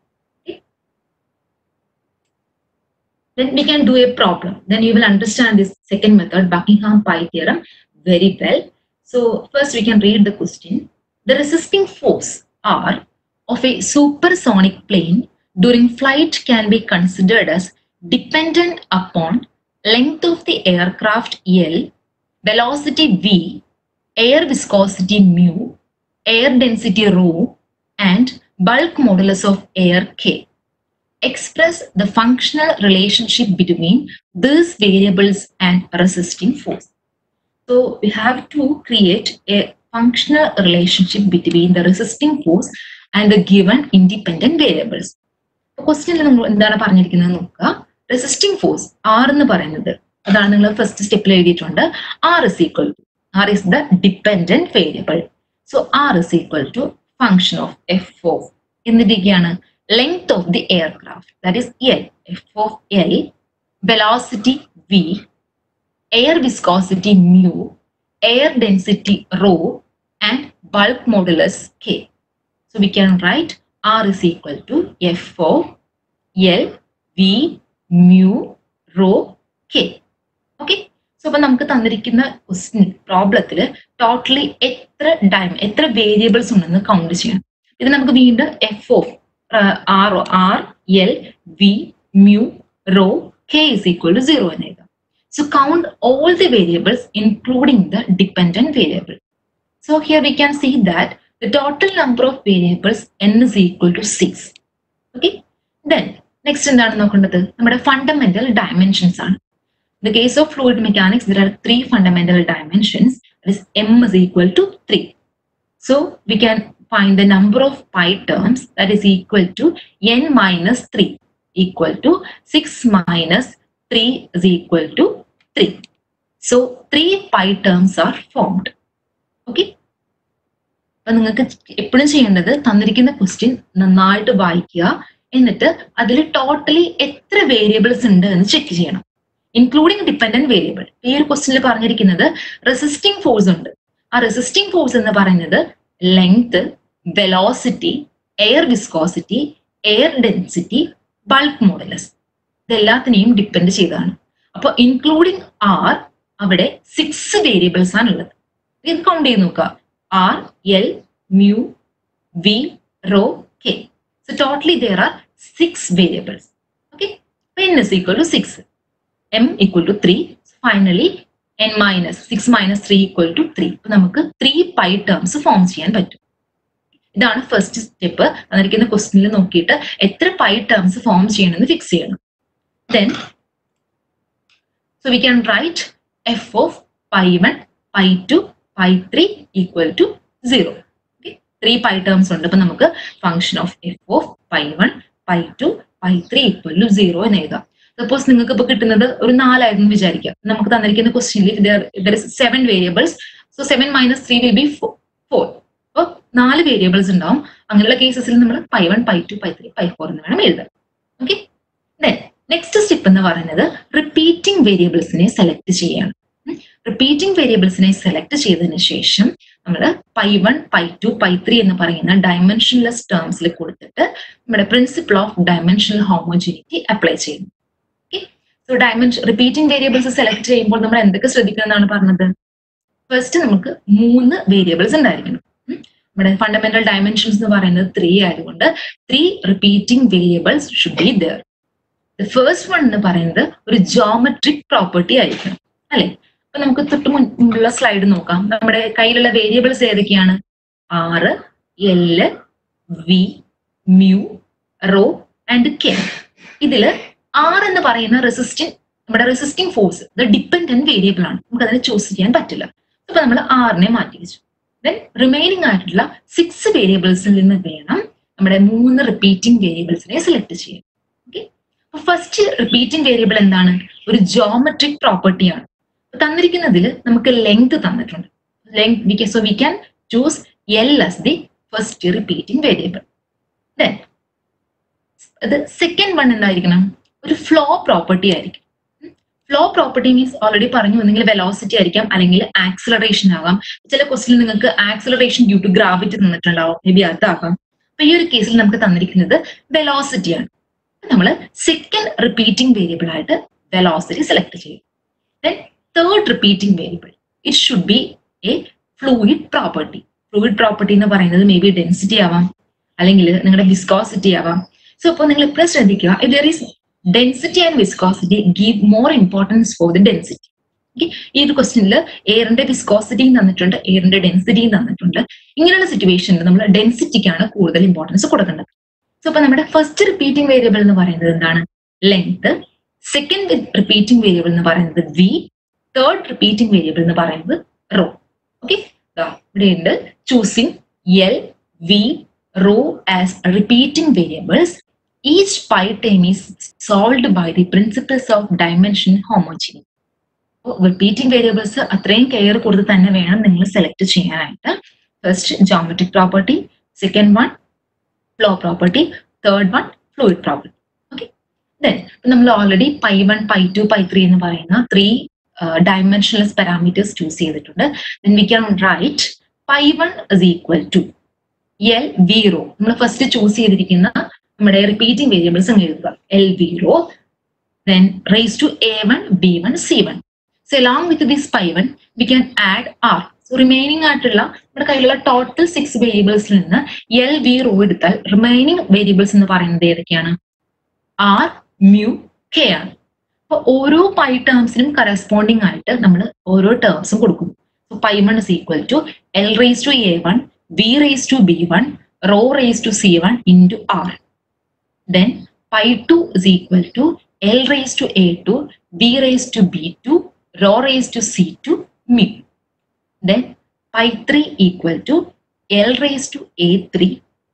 then we can do a problem. Then you will understand this second method, Buckingham pi theorem, very well. So first we can read the question. The resisting force R of a supersonic plane during flight can be considered as dependent upon length of the aircraft L, velocity V, air viscosity mu, air density rho, and bulk modulus of air K express the functional relationship between these variables and resisting force. So we have to create a functional relationship between the resisting force and the given independent variables. ക്വസ്റ്റ്യനിൽ നമ്മൾ എന്താണ് പറഞ്ഞിരിക്കുന്നത് നോക്കുക resisting force R എന്ന് പറയുന്നത് അതാണ് നിങ്ങൾ first സ്റ്റെപ്പിൽ എഴുതിയിട്ടുണ്ട് R is equal to R is the dependent variable so R is equal to function of F of എന്നിരിക്കുകയാണ് length of the aircraft, that is L, F of L, velocity V, air viscosity mu, air density rho, and bulk modulus K. So we can write R is equal to F of L, V, mu, rho, K. Okay? So അപ്പൊ നമുക്ക് തന്നിരിക്കുന്ന പ്രോബ്ലത്തിൽ totally എത്ര ഡൈം എത്ര variables ഉണ്ടെന്ന് count ചെയ്യണം ഇത് നമുക്ക് വീണ്ടും F of R R L V mu rho K is equal to zero എന്ന് എഴുതാം so count all the variables including the dependent variable so here we can see that the total number of variables N is equal to six okay then next എന്താണ് നോക്കേണ്ടത് നമ്മുടെ fundamental dimensions ആണ് In the case of fluid mechanics, there are three fundamental dimensions. That is, m is equal to 3. So we can find the number of pi terms that is equal to n minus 3 equal to 6 minus 3 is equal to 3. So three pi terms are formed. Okay. അപ്പൊ നിങ്ങൾക്ക് എപ്പോഴും ചെയ്യേണ്ടത് തന്നിരിക്കുന്ന question നന്നായിട്ട് വായിക്കുക എന്നിട്ട് അതിൽ totally എത്ര വേരിയബിൾസ് ഉണ്ട് എന്ന് ചെക്ക് ചെയ്യണം ഇൻക്ലൂഡിംഗ് ഡിപ്പെൻഡന്റ് വേരിയബിൾ ഈ ഒരു ക്വസ്റ്റ്യനിൽ പറഞ്ഞിരിക്കുന്നത് റെസിസ്റ്റിംഗ് ഫോഴ്സ് ഉണ്ട് ആ റെസിസ്റ്റിംഗ് ഫോഴ്സ് എന്ന് പറയുന്നത് length velocity air viscosity air density bulk modulus ഇതെല്ലാത്തിനെയും ഡിപ്പെൻഡ് ചെയ്താണ് അപ്പൊ ഇൻക്ലൂഡിംഗ് ആർ അവിടെ സിക്സ് വേരിയബിൾസ് ആണ് ഉള്ളത് ഇത് കൗണ്ട് ചെയ്ത് നോക്കുക R L mu V rho K so totally there are six variables okay N is equal to six m equal to 3. So finally, n minus 6 minus 3 equal to 3. അപ്പൊ നമുക്ക് three pi terms form ചെയ്യാൻ പറ്റും ഇതാണ് first step തന്നിരിക്കുന്ന ക്വസ്റ്റ്യനിൽ നോക്കിയിട്ട് എത്ര pi terms form ചെയ്യണമെന്ന് ഫിക്സ് ചെയ്യണം then so we can write F of pi one pi two pi three equal to zero three pi terms ഉണ്ട് അപ്പൊ നമുക്ക് function of F of pi one pi two pi three equal to zero എന്ന് എഴുതാം suppose നിങ്ങൾക്ക് ഇപ്പൊ കിട്ടുന്നത് ഒരു നാലായിരുന്നു വിചാരിക്കാം നമുക്ക് തന്നിരിക്കുന്ന ക്വസ്റ്റ്യനിൽ seven variables so seven minus three will be four അപ്പോൾ നാല് വേരിയബിൾസ് ഉണ്ടാവും അങ്ങനെയുള്ള കേസസിൽ നമ്മൾ pi one pi two pi three pi four എന്ന് വേണം എഴുതാൻ ഓക്കെ ദെൻ നെക്സ്റ്റ് സ്റ്റെപ്പ് എന്ന് പറയുന്നത് റിപ്പീറ്റിംഗ് വേരിയബിൾസിനെ സെലക്ട് ചെയ്യാണ് റിപ്പീറ്റിംഗ് വേരിയബിൾസിനെ സെലക്ട് ചെയ്തതിന് ശേഷം നമ്മൾ pi one pi two pi three എന്ന് പറയുന്ന ഡയമെൻഷൻലെസ് ടേംസിൽ കൊടുത്തിട്ട് നമ്മുടെ principle of dimensional homogeneity apply ചെയ്യുന്നു okay so dimension repeating variables select ചെയ്യുമ്പോൾ നമ്മൾ എന്തൊക്കെ ശ്രദ്ധിക്കണം എന്നാണ് പറഞ്ഞത് ഫസ്റ്റ് നമുക്ക് മൂന്ന് വേരിയബിൾസ് ഉണ്ടായിരിക്കണം ഉം. നമ്മുടെ ഫണ്ടമെന്റൽ ഡയമെൻഷൻസ് എന്ന് പറയുന്നത് ത്രീ ആയതുകൊണ്ട് three repeating variables should be there first one എന്ന് പറയുന്നത് ഒരു ജോമെട്രിക് പ്രോപ്പർട്ടി ആയിരിക്കണം അല്ലെ അപ്പൊ നമുക്ക് തൊട്ട് മുൻ- മുമ്പുള്ള സ്ലൈഡ് നോക്കാം നമ്മുടെ കയ്യിലുള്ള വേരിയബിൾസ് ഏതൊക്കെയാണ് R L V mu rho and K ഇതില് ആർ എന്ന് പറയുന്ന റെസിസ്റ്റിംഗ് നമ്മുടെ റെസിസ്റ്റിംഗ് ഫോഴ്സ് ഇത് ഡിപ്പെൻഡന്റ് വേരിയബിൾ ആണ് നമുക്ക് അതിനെ ചൂസ് ചെയ്യാൻ പറ്റില്ല അപ്പൊ നമ്മൾ ആറിനെ മാറ്റി വെച്ചു ദെൻ റിമൈനിങ് ആയിട്ടുള്ള സിക്സ് വേരിയബിൾസിൽ നിന്ന് വേണം നമ്മുടെ മൂന്ന് റിപ്പീറ്റിംഗ് വേരിയബിൾസിനെ സെലക്ട് ചെയ്യാൻ ഓക്കെ അപ്പൊ ഫസ്റ്റ് റിപ്പീറ്റിംഗ് വേരിയബിൾ എന്താണ് ഒരു ജോമെട്രിക് പ്രോപ്പർട്ടിയാണ് തന്നിരിക്കുന്നതിൽ നമുക്ക് ലെങ്ത് തന്നിട്ടുണ്ട് length we so we can choose L as the first repeating variable then ഇത് സെക്കൻഡ് വൺ എന്തായിരിക്കണം ഒരു ഫ്ലോ പ്രോപ്പർട്ടി ആയിരിക്കും ഫ്ലോ പ്രോപ്പർട്ടി മീൻസ് ഓൾറെഡി പറഞ്ഞു ഒന്നെങ്കിൽ വെലോസിറ്റി ആയിരിക്കാം അല്ലെങ്കിൽ ആക്സിലറേഷൻ ആകാം ചില ക്വസ്റ്റിൽ നിങ്ങൾക്ക് ആക്സിലറേഷൻ ഡ്യൂ ടു ഗ്രാവിറ്റി തന്നിട്ടുണ്ടാവും മേ ബി അതാകാം അപ്പൊ ഈ ഒരു കേസിൽ നമുക്ക് തന്നിരിക്കുന്നത് വെലോസിറ്റി ആണ് നമ്മൾ സെക്കൻഡ് റിപ്പീറ്റിംഗ് വേരിയബിൾ ആയിട്ട് വെലോസിറ്റി സെലക്ട് ചെയ്യും then third repeating variable it should be a fluid property fluid property എന്ന് പറയുന്നത് മേ ബി ഡെൻസിറ്റി ആവാം അല്ലെങ്കിൽ നിങ്ങളുടെ വിസ്കോസിറ്റി ആവാം സോ അപ്പോൾ നിങ്ങൾ എപ്പോഴും ശ്രദ്ധിക്കുക if there is density and viscosity give more importance for the density ഈ ഒരു ക്വസ്റ്റ്യനിൽ എയറിന്റെ വിസ്കോസിറ്റിയും തന്നിട്ടുണ്ട് എയറിന്റെ ഡെൻസിറ്റിയും തന്നിട്ടുണ്ട് ഇങ്ങനെയുള്ള സിറ്റുവേഷനിൽ നമ്മൾ ഡെൻസിറ്റിക്കാണ് കൂടുതൽ ഇമ്പോർട്ടൻസ് കൊടുക്കേണ്ടത് സോ അപ്പൊ നമ്മുടെ ഫസ്റ്റ് റിപ്പീറ്റിംഗ് വേരിയബിൾ എന്ന് പറയുന്നത് എന്താണ് ലെങ്ത് സെക്കൻഡ് റിപ്പീറ്റിംഗ് വേരിയബിൾ എന്ന് പറയുന്നത് വി തേർഡ് റിപ്പീറ്റിംഗ് വേരിയബിൾ എന്ന് പറയുന്നത് റോ ഓക്കെ ഇവിടെയുണ്ട് choosing L V rho as repeating variables each pi term is solved by the principles of dimension homogeneity. Repeating variables അത്രയും care കൊടുത്ത് തന്നെ വേണം നിങ്ങൾ സെലക്ട് ചെയ്യാനായിട്ട് first geometric property second one flow property third one fluid property okay then നമ്മൾ already pi one pi two pi three എന്ന് പറയുന്ന three dimensionals parameters choose ചെയ്തിട്ടുണ്ട് then we can write pi one is equal to L V rho നമ്മൾ first choose ചെയ്തിരിക്കുന്ന നമ്മുടെ repeating variables അങ്ങ് എഴുതുക L V rho then raise to A one B one C one so along with this pi one we can add R so remaining ആയിട്ടുള്ള നമ്മുടെ കയ്യിലുള്ള total six വേരിയബിൾസിൽ നിന്ന് എൽ വി റോ എടുത്താൽ remaining variables എന്ന് പറയുന്നത് ഏതൊക്കെയാണ് R mu K ആണ് അപ്പൊ ഓരോ പൈ ടേംസിനും കറസ്പോണ്ടിങ് ആയിട്ട് നമ്മൾ ഓരോ ടേംസും കൊടുക്കുന്നു so pi one is equal to L raise to A one V raise to B one rho raise to C one into R then pi 2 is equal to L raised to A2, B raised to B2, rho raised to C2, mu. Then pi 3 equal to L raised to A3,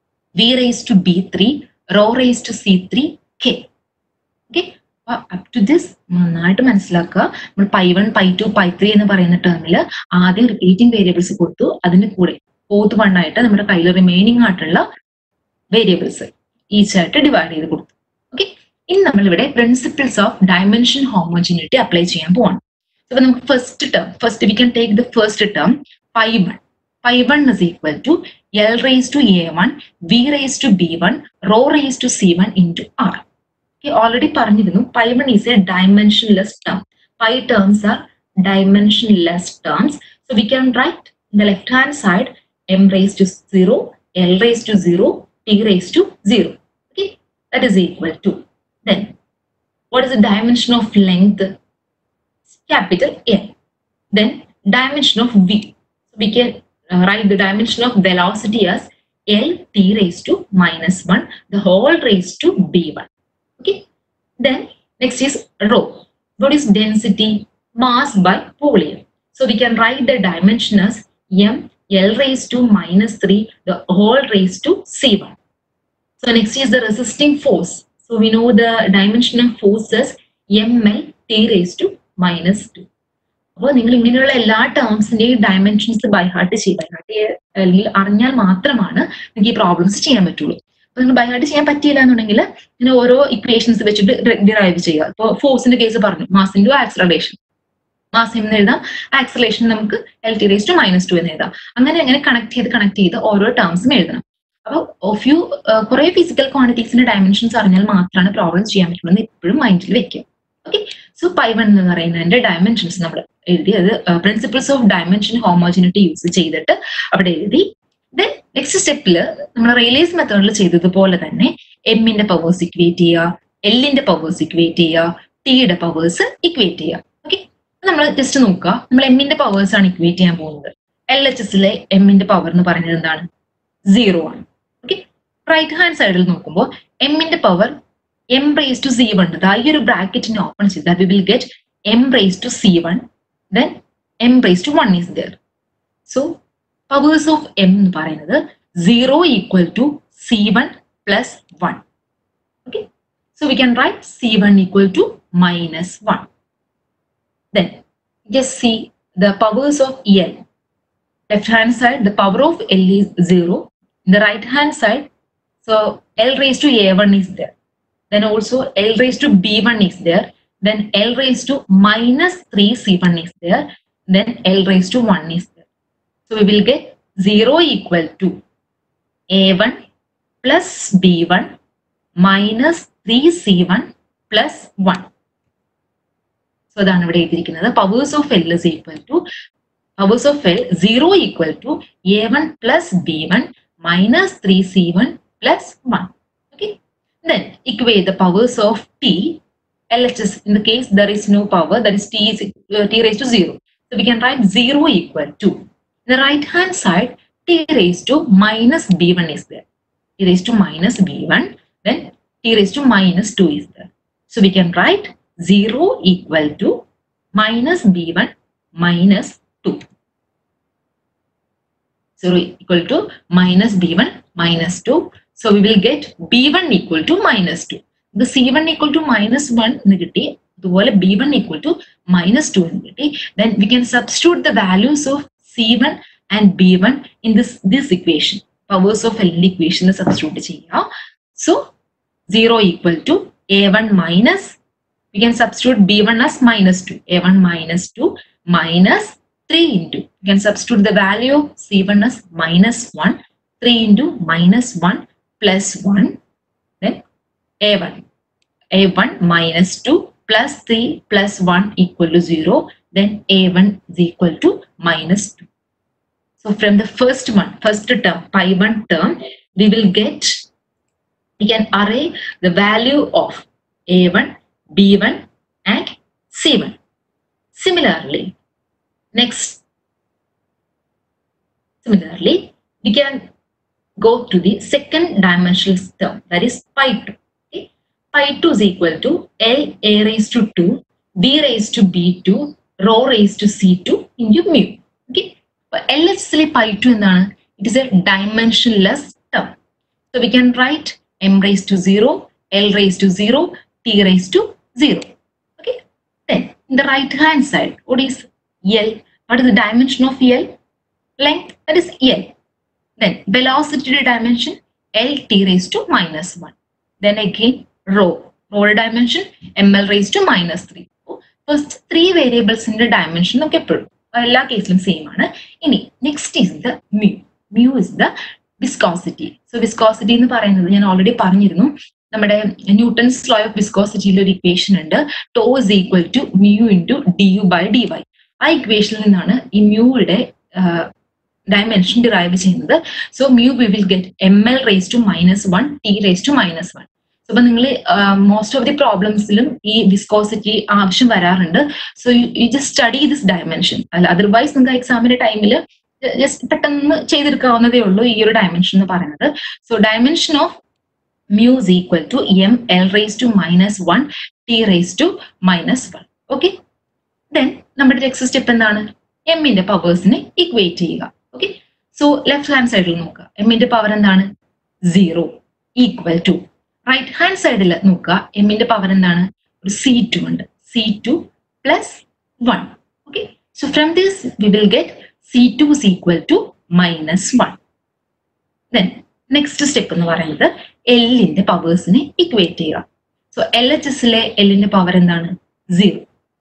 V raised to B3, rho raised to C3, K. Okay? Up to this നന്നായിട്ട് മനസ്സിലാക്കുക നമ്മൾ pi one pi two pi three എന്ന് പറയുന്ന ടേമിൽ ആദ്യം repeating variables കൊടുത്തു അതിന് കൂടെ ഫോർത്ത് വൺ ആയിട്ട് നമ്മുടെ കയ്യിൽ റിമൈനിങ് ആയിട്ടുള്ള വേരിയബിൾസ് ഈച്ച് ആയിട്ട് ഡിവൈഡ് ചെയ്ത് കൊടുത്തു ഓക്കെ ഇനി നമ്മൾ ഇവിടെ principles of dimension homogeneity apply ചെയ്യാൻ പോവാണ് അപ്പൊ നമുക്ക് first term first we can take the first term pi one pi one is equal to L raise to A one V raise to B one rho raise to C one into R already പറഞ്ഞിരുന്നു pi one is a dimensionless term pi terms are dimensionless terms so we can write in the left hand side M raise to zero L raise to zero t raised to 0. Okay, that is equal to. Then, what is the dimension of length? Capital N. Then, dimension of V. So we can uh, write the dimension of velocity as L t raised to minus 1, the whole raised to B1. Okay, then next is rho. What is density? Mass by volume. So we can write the dimension as M L raised to minus 3, the whole raised to C1. So next is the resisting force. So we know the dimension of force as ML T raised to minus 2. അപ്പോൾ നിങ്ങൾ ഇങ്ങനെയുള്ള എല്ലാ ടേംസിന്റെയും dimensions by heart ചെയ്യും by heart അല്ലെങ്കിൽ അറിഞ്ഞാൽ മാത്രമാണ് നിങ്ങൾക്ക് ഈ പ്രോബ്ലംസ് ചെയ്യാൻ പറ്റുള്ളൂ അപ്പൊ നിങ്ങൾ ബൈ ഹാർട്ട് ചെയ്യാൻ പറ്റിയില്ല എന്നുണ്ടെങ്കിൽ ഇങ്ങനെ ഓരോ ഇക്വേഷൻസ് വെച്ചിട്ട് ഡിറൈവ് ചെയ്യുക ഇപ്പോൾ ഫോഴ്സിന്റെ കേസ് പറഞ്ഞു മാസ് ഇൻറ്റു ആക്സലറേഷൻ മാസ് എന്ന് എഴുതാം ആക്സലേഷൻ നമുക്ക് L T raise to minus two എന്ന് എഴുതാം അങ്ങനെ അങ്ങനെ കണക്ട് ചെയ്ത് കണക്ട് ചെയ്ത് ഓരോ ടേംസും എഴുതണം അപ്പോൾ ഫ്യൂ കുറെ ഫിസിക്കൽ ക്വാണ്ടിറ്റീസിന്റെ ഡയമെൻഷൻസ് അറിഞ്ഞാൽ മാത്രമാണ് പ്രോബ്ലം ചെയ്യാൻ പറ്റുള്ളൂ എന്ന് എപ്പോഴും മൈൻഡിൽ വെക്കുക ഓക്കെ സോ പൈ വൺ എന്ന് പറയുന്നതിന്റെ ഡയമെൻഷൻസ് നമ്മൾ എഴുതി അത് principles of dimension homogeneity use ചെയ്തിട്ട് അവിടെ എഴുതി ദെൻ നെക്സ്റ്റ് സ്റ്റെപ്പിൽ നമ്മൾ റെയിലേസ് മെത്തേഡിൽ ചെയ്തതുപോലെ തന്നെ എമ്മിന്റെ പവേഴ്സ് ഇക്വേറ്റ് ചെയ്യുക എല്ലിന്റെ പവേഴ്സ് ഇക്വേറ്റ് ചെയ്യുക ടിയുടെ പവേഴ്സ് ഇക്വേറ്റ് ചെയ്യുക ഓക്കെ നമ്മൾ ജസ്റ്റ് നോക്കുക നമ്മൾ എമ്മിന്റെ പവേഴ്സ് ആണ് ഇക്വേറ്റ് ചെയ്യാൻ പോകുന്നത് എൽ എച്ച് എസിലെ എമ്മിന്റെ പവർ എന്ന് പറയുന്നത് എന്താണ് സീറോ ആണ് ഓക്കെ റൈറ്റ് ഹാൻഡ് സൈഡിൽ നോക്കുമ്പോൾ എമ്മിന്റെ power M raise to C one ഉണ്ട് ഈ ഒരു ബ്രാക്കറ്റിനെ ഓപ്പൺ ചെയ്താൽ we will get M raise to C one then M raise to one is there so powers of M എന്ന് പറയുന്നത് zero equal to C one plus one okay so we can write C one equal to minus one then just see the powers of L left hand side the power of L is 0 in the right hand side so L raised to A1 is there then also L raised to B1 is there then L raised to minus 3 C1 is there then L raised to 1 is there so we will get 0 equal to A1 plus B1 minus 3 C1 plus 1 so അതാണ് ഇവിടെ എഴുതിയിരിക്കുന്നത് powers of L is equal to powers of L 0 equal to A1 plus B1 minus 3C1 plus 1. Okay. Then equate the powers of T. LHS in the case there is no power that is T is uh, T raised to 0. So we can write 0 equal to the right hand side T raised to minus B1 is there. T raised to minus B1 then T raised to minus 2 is there. So we can write 0 equal to minus B1 minus 2. 0 equal to minus b1 minus 2. So we will get b1 equal to minus 2. The c1 equal to minus 1 എന്ന് കിട്ടി അതുപോലെ b1 equal to minus 2 എന്ന് കിട്ടി then we can substitute the values of c1 and b1 in this this equation powers of L equation substitute ചെയ്യുക so 0 equal to a1 minus we can substitute b1 as minus 2 a1 minus 2 minus 3 into, you can substitute the value of C1 as minus 1, 3 into minus 1 plus 1, then A1. A1 minus 2 plus 3 plus 1 equal to 0, then A1 is equal to minus 2. So from the first one, first term, pi 1 term, we will get, we can array the value of A1, B1 and C1. Similarly, Next, similarly, we can go to the second dimensional term that is pi 2. Okay? Pi 2 is equal to L A raised to 2, B raised to B2, rho raised to C2 into mu. Okay? But LHC pi 2 എന്താണ്? It is a dimensionless term. So we can write M raised to 0, L raised to 0, T raised to 0. Okay? Then in the right hand side, what is L. What is the dimension of L? Length, that is L. Then velocity dimension, L t raised to minus 1. Then again, rho. Rho dimension, ml raised to minus 3. First three വേരിയബിൾസിന്റെ dimension ഒക്കെ എപ്പോഴും എല്ലാ കേസിലും same ആണ് ഇനി next is the mu mu is the viscosity so viscosity എന്ന് പറയുന്നത് ഞാൻ ഓൾറെഡി പറഞ്ഞിരുന്നു നമ്മുടെ ന്യൂട്ടൺസ് ലോ ഓഫ് വിസ്കോസിറ്റിയിൽ ഒരു ഇക്വേഷൻ ഉണ്ട് tau is equal to mu into D U by D Y ആ ഇക്വേഷനിൽ നിന്നാണ് ഈ മ്യൂയുടെ ഡയമെൻഷൻ ഡിറൈവ് ചെയ്യുന്നത് so mu we will get M L raise to minus one T raise to minus one so അപ്പൊ നിങ്ങൾ most of the പ്രോബ്ലംസിലും ഈ viscosity ആവശ്യം വരാറുണ്ട് so you just study this dimension അല്ല അതർവൈസ് നിങ്ങൾക്ക് എക്സാമിന്റെ ടൈമിൽ ജസ്റ്റ് പെട്ടെന്ന് ചെയ്തെടുക്കാവുന്നതേ ഉള്ളൂ ഈ ഒരു ഡയമെൻഷൻ എന്ന് പറയുന്നത് so dimension of mu is equal to m l raised to minus 1 t raised to minus 1 okay then നമ്മുടെ നെക്സ്റ്റ് സ്റ്റെപ്പ് എന്താണ് എമ്മിന്റെ പവേഴ്സിനെ ഇക്വേറ്റ് ചെയ്യുക ഓക്കെ സോ ലെഫ്റ്റ് ഹാൻഡ് സൈഡിൽ നോക്കുക എമ്മിന്റെ പവർ എന്താണ് zero equal to right hand സൈഡിൽ നോക്കുക എമ്മിന്റെ പവർ എന്താണ് ഒരു സി ടു ഉണ്ട് C two plus one okay so from this we will get C two is equal to minus one then next step എന്ന് പറയുന്നത് എല്ലിന്റെ പവേഴ്സിനെ ഇക്വേറ്റ് ചെയ്യുക സോ എൽ എച്ച് എസിലെ എല്ലിന്റെ പവർ എന്താണ് സീറോ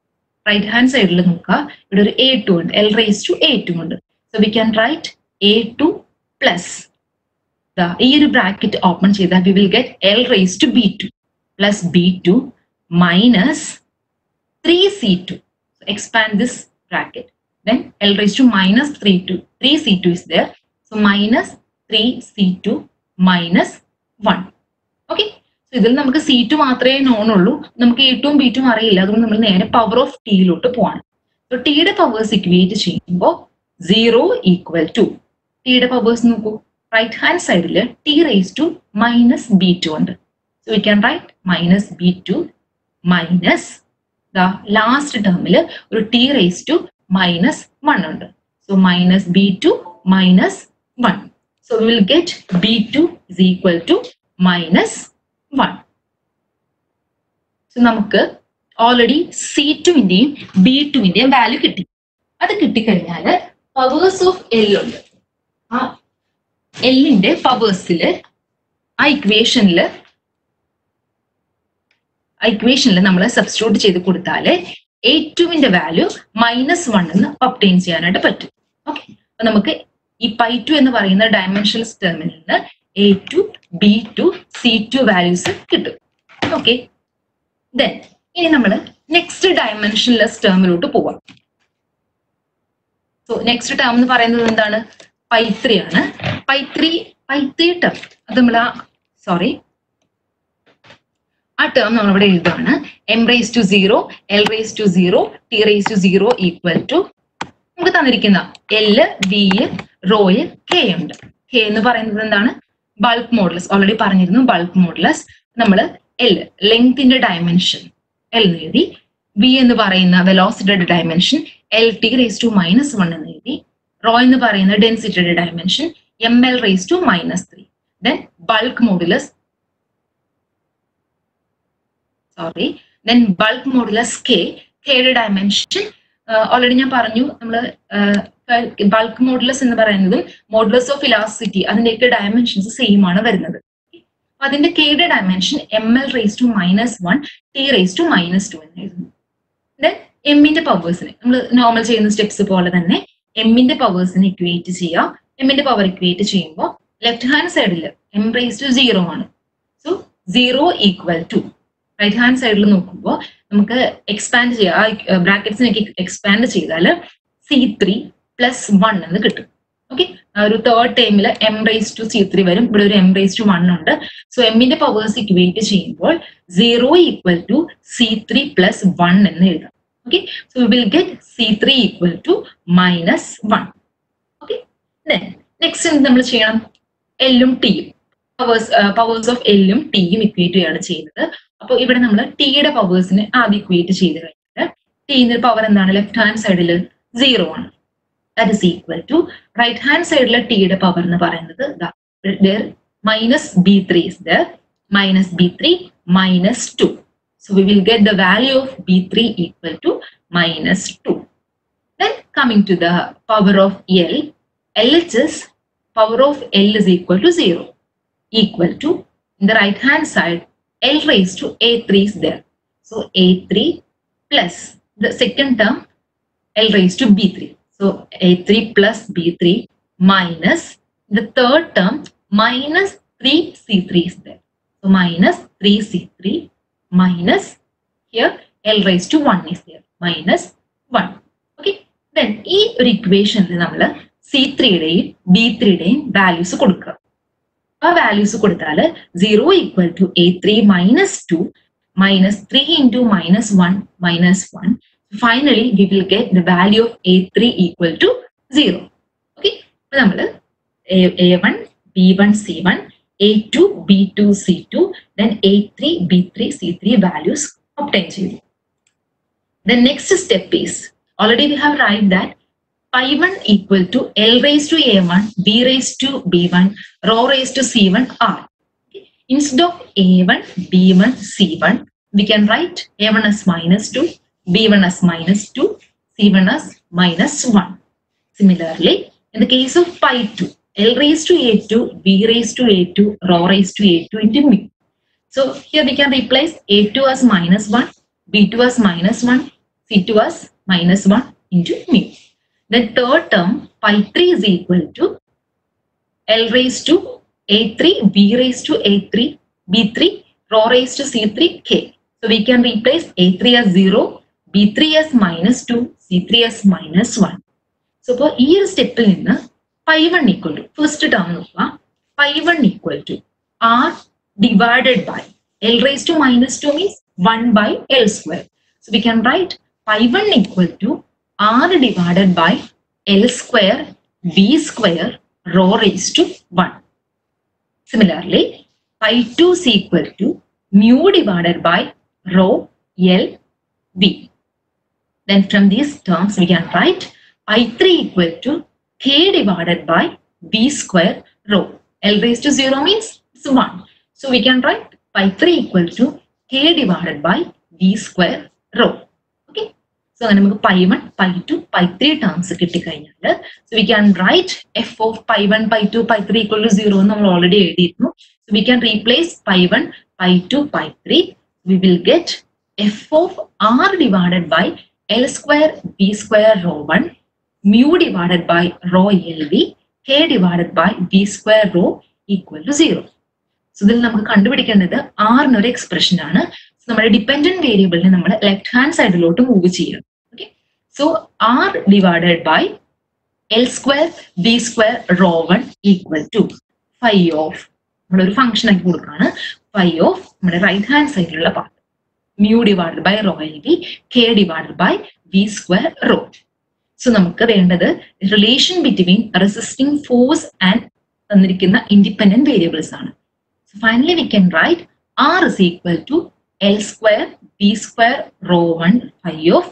റൈറ്റ് ഹാൻഡ് സൈഡിൽ നോക്കുക ഇവിടെ ഒരു എ ടു ഉണ്ട് L raise to A two ഉണ്ട് so we can write A two plus ഈ ഒരു ബ്രാക്കറ്റ് ഓപ്പൺ ചെയ്താൽ we will get L raise to B two plus B two minus three C two expand this bracket then L raised to minus 3 to 3 C2 is there. So minus 3 C2 minus 1. Okay. So ഇതിൽ നമുക്ക് C to മാത്രമേ non ഉള്ളൂ നമുക്ക് A ടും B ടും അറിയില്ല അതുകൊണ്ട് നമ്മൾ നേരെ പവർ ഓഫ് ടിയിലോട്ട് പോവാണ് സോ ടിയുടെ പവേഴ്സ് ഇക്വേറ്റ് ചെയ്യുമ്പോൾ സീറോ ഈക്വൽ ടു ടിയുടെ പവേഴ്സ് നോക്കൂ റൈറ്റ് ഹാൻഡ് സൈഡിൽ T raise to minus B two ഉണ്ട് so we can write minus B two minus last ടേമിൽ ഒരു ടി റേസ് ടു minus 1 ഉണ്ട്. So minus B2 minus 1. So we will get B2 is equal to minus 1. So നമുക്ക് already C ടുവിന്റെയും B ടുവിന്റെയും value കിട്ടി അത് കിട്ടിക്കഴിഞ്ഞാൽ powers of L ഉണ്ട് ആ എല്ലിന്റെ പവേഴ്സിൽ ആ ഇക്വേഷനിൽ ആ ഇക്വേഷനിൽ നമ്മൾ സബ്സ്റ്റിറ്റ്യൂട്ട് ചെയ്ത് കൊടുത്താൽ എ ടുവിന്റെ വാല്യൂ മൈനസ് വൺ എന്ന് ഒപ്റ്റെയിൻ ചെയ്യാനായിട്ട് പറ്റും ഓക്കെ അപ്പൊ നമുക്ക് ഈ പൈ ടു എന്ന് പറയുന്ന ഡയമെൻഷണൽ ടെർമിനൽ നിന്ന് A two B two C two values കിട്ടും ഓക്കെ ദെൻ ഇനി നമ്മൾ നെക്സ്റ്റ് ഡയമെൻഷൻലെസ് ടേമിലോട്ട് പോവാം സോ നെക്സ്റ്റ് ടേം എന്ന് പറയുന്നത് എന്താണ് പൈ ത്രീ ആണ് pi three pi three term അത് നമ്മൾ ആ സോറി ആ ടേം നമ്മൾ ഇവിടെ എഴുതുകയാണ് M raise to zero L raise to zero T raise to zero equal to നമുക്ക് തന്നിരിക്കുന്ന എല് വി റോയ് കെ ഉണ്ട് കെ എന്ന് പറയുന്നത് എന്താണ് ബൾക്ക് മോഡലസ് ഓൾറെഡി പറഞ്ഞിരുന്നു ബൾക്ക് മോഡലസ് നമ്മൾ എൽ ലെങ്തിന്റെ ഡയമെൻഷൻ എൽ എന്ന് എഴുതി വി എന്ന് പറയുന്ന വെലോസിറ്റിയുടെ dimension L T raise to minus one എന്ന് എഴുതി റോ എന്ന് പറയുന്ന ഡെൻസിറ്റിയുടെ dimension M L raise to minus three then bulk modulus sorry then bulk modulus K കെയുടെ ഡയമെൻഷൻ ഓൾറെഡി ഞാൻ പറഞ്ഞു നമ്മൾ ബൾക്ക് മോഡുലസ് എന്ന് പറയുന്നതും മോഡുലസ് ഓഫ് ഇലാസിറ്റി അതിന്റെയൊക്കെ ഡയമെൻഷൻസ് സെയിം ആണ് വരുന്നത് അതിന്റെ കെയുടെ dimension M L raise to minus one T raise to minus two എന്ന് എഴുതുന്നു ദെൻ എമ്മിന്റെ പവേഴ്സിന് നമ്മൾ നോർമൽ ചെയ്യുന്ന സ്റ്റെപ്സ് പോലെ തന്നെ എമ്മിന്റെ പവേഴ്സിനെ ഇക്വേറ്റ് ചെയ്യാം എമ്മിന്റെ പവർ ഇക്വേറ്റ് ചെയ്യുമ്പോൾ ലെഫ്റ്റ് ഹാൻഡ് സൈഡിൽ എം റേസ് ടു സീറോ ആണ് so zero equal to right hand സൈഡിൽ നോക്കുമ്പോൾ നമുക്ക് എക്സ്പാൻഡ് ചെയ്യാം ആ ബ്രാക്കറ്റ്സിനൊക്കെ എക്സ്പാൻഡ് ചെയ്താൽ സി ത്രീ പ്ലസ് വൺ എന്ന് കിട്ടും ഓക്കെ ഒരു തേർഡ് ടൈമിൽ M raise to C three വരും ഇവിടെ ഒരു എം റേസ് ടു വൺ ഉണ്ട് സോ എമ്മിന്റെ പവേഴ്സ് ഇക്വേറ്റ് ചെയ്യുമ്പോൾ zero equal to C three plus one എന്ന് എഴുതാം okay so we will get C three equal to minus one okay next നമ്മൾ ചെയ്യണം എല്ലും ടിയും പവേഴ്സ് പവേഴ്സ് ഓഫ് എല്ലും ടിയും ഇക്വേറ്റ് ചെയ്യാണ് ചെയ്യുന്നത് അപ്പോൾ ഇവിടെ നമ്മൾ ടിയുടെ പവേഴ്സിന് ആദ്യം ഇക്വേറ്റ് ചെയ്ത് കഴിഞ്ഞാൽ ടിന്റെ പവർ എന്താണ് ലെഫ്റ്റ് ഹാൻഡ് സൈഡിൽ സീറോ ആണ് that is equal to right hand സൈഡിലെ ടിയുടെ പവർ എന്ന് പറയുന്നത് minus B three is there minus B three minus two so we will get the value of B three equal to minus two then coming to the power of L L H S power of L is equal to zero equal to in the right hand side L raised to A3 is there. So A3 plus the second term L raised to B3. So A3 plus B3 minus the third term minus 3C3 is there. So minus 3C3 minus here L raised to 1 is there. Minus 1. Okay. Then ഈ ഒരു ഇക്വേഷനിൽ നമ്മൾ C ത്രീയുടെയും B ത്രീയുടെയും values കൊടുക്കുക ആ values കൊടുത്താൽ zero equal to A three minus two minus three into minus one minus one finally we will get the value of A three equal to zero okay അപ്പൊ നമ്മൾ A one B one C one A two B two C two then A three B three C three values obtain ചെയ്തു the next step is already we have right that pi 1 equal to L raised to A1, B raised to B1, rho raised to C1 R. Okay. Instead of A1, B1, C1, we can write A1 as minus 2, B1 as minus 2, C1 as minus 1. Similarly, in the case of pi 2, L raised to A2, B raised to A2, rho raised to A2 into mu. So here we can replace A2 as minus 1, B2 as minus 1, C2 as minus 1 into mu. Then third term, pi 3 is equal to L raised to A3, B raised to A3, B3, rho raised to C3, K. So we can replace A3 as 0, B3 as minus 2, C3 as minus 1. So ഇപ്പോൾ ഈ ഒരു സ്റ്റെപ്പിൽ നിന്ന് pi one equal to first term നോക്കുക pi one equal to R divided by L raise to minus two means one by L square so we can write pi one equal to R divided by L square B square rho raise to one Similarly, pi 2 is equal to mu divided by rho L V. Then from these terms we can write pi 3 equal to k divided by V square rho. L raised to 0 means it's 1. So we can write pi 3 equal to k divided by V square rho. Okay. So അങ്ങനെ നമുക്ക് pi one pi two pi three terms കിട്ടിക്കഴിഞ്ഞാൽ so we can write F of pi one pi two pi three equal to zero എന്ന് നമ്മൾ already എഴുതിയിരുന്നു so we can replace pi one pi two pi three we will get F of R divided by L square B square rho one mu divided by rho LV, k divided by v square rho equal to zero. So ഇതിൽ നമുക്ക് കണ്ടുപിടിക്കേണ്ടത് ആറിന് ഒരു expression ആണ് So, നമ്മുടെ dependent വേരിയബിളിനെ നമ്മൾ left hand സൈഡിലോട്ട് മൂവ് ചെയ്യണം okay so R divided by L square B square rho one equal to phi of നമ്മളൊരു ഫംഗ്ഷൻ ആക്കി കൊടുക്കുകയാണ് ഫൈ ഓഫ് നമ്മുടെ റൈറ്റ് ഹാൻഡ് സൈഡിലുള്ള part mu divided by rho L V K divided by V square rho so നമുക്ക് വേണ്ടത് relation between resisting force and തന്നിരിക്കുന്ന independent variables ആണ് so finally we can write R is equal to L square B square rho one phi of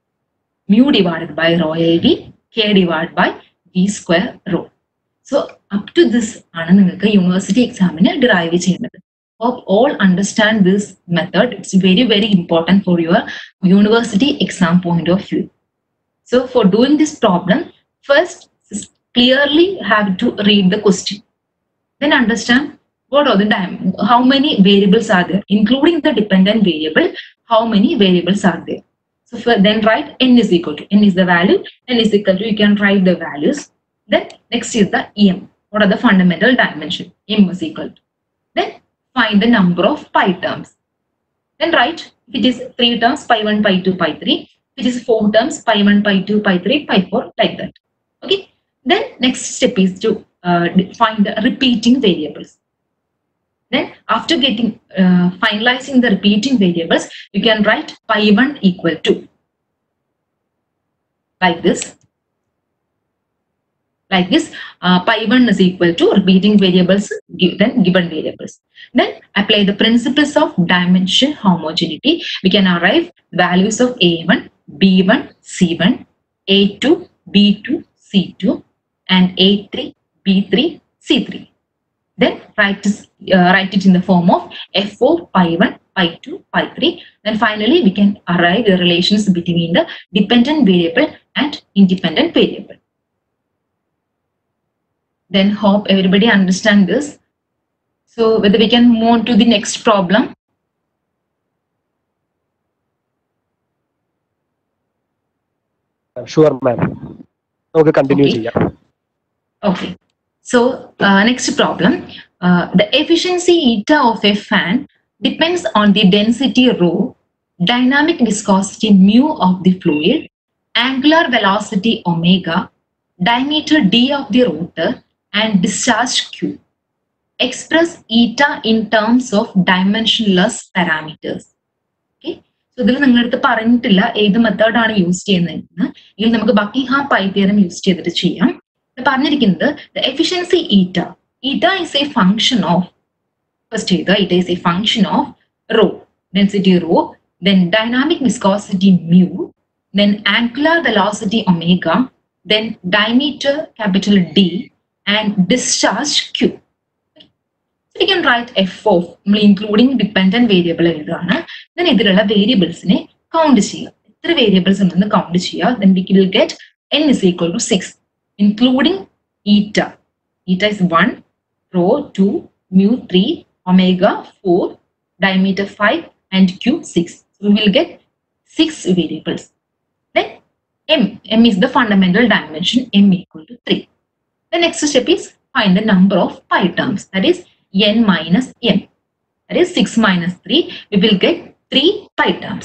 mu divided by rho L V K divide by V square rho so up to this ആണ് നിങ്ങൾക്ക് university എക്സാമിന് derive ചെയ്യേണ്ടത് hope all understand this method it's very very important for your university exam point of view so for doing this problem first s- clearly have to read the question then understand what are the dim- how many variables are there including the dependent variable how many variables are there so for, then write n is equal to n is the value n is equal to you can write the values then next is the em what are the fundamental dimension m is equal to then find the number of pi terms. Then write if it is three terms, pi 1, pi 2, pi 3. If it is four terms, pi 1, pi 2, pi 3, pi 4, like that. Okay. Then next step is to uh, de- find the repeating variables. Then after getting uh, finalizing the repeating variables, you can write pi 1 equal to like this. Like this, uh, pi 1 is equal to repeating variables given given variables. Then apply the principles of dimension homogeneity. We can arrive values of A1, B1, C1, A2, B2, C2, and A3, B3, C3. Then write, this, uh, write it in the form of F of pi 1, pi 2, pi 3. Then finally, we can arrive the relations between the dependent variable and independent variable. Then hope everybody understand this. So whether we can move on to the next problem. Sure ma'am നമുക്ക് continue Okay. ചെയ്യാം Okay. So uh, next problem. Uh, the efficiency eta of a fan depends on the density rho, dynamic viscosity mu of the fluid, angular velocity omega, diameter d of the rotor, and discharge q. Express eta in terms of dimensionless parameters. Okay. So ഇതിൽ നിങ്ങളുടെ അടുത്ത് പറഞ്ഞിട്ടില്ല ഏത് മെത്തേഡാണ് use ചെയ്യുന്നതെന്ന് എങ്കിൽ നമുക്ക് Buckingham pi theorem use ചെയ്തിട്ട് ചെയ്യാം ഇത് പറഞ്ഞിരിക്കുന്നത് the efficiency eta eta is a function of first ചെയ്ത it is a function of rho density rho then dynamic viscosity mu then angular velocity omega then diameter capital D and discharge Q we can write F of നമ്മൾ including dependent variable എഴുതുകയാണ് then ഇതിലുള്ള വേരിയബിൾസിനെ count ചെയ്യുക എത്ര variables ഉണ്ടെന്ന് count ചെയ്യുക then we will get n is equal to 6 including eta eta is 1 rho 2 mu 3 omega 4 diameter 5 and q 6 so we will get six variables m. m is the fundamental dimension, m equal to 3. The next step is find the number of pi terms, that is n minus m. That is 6 minus 3, we will get 3 pi terms.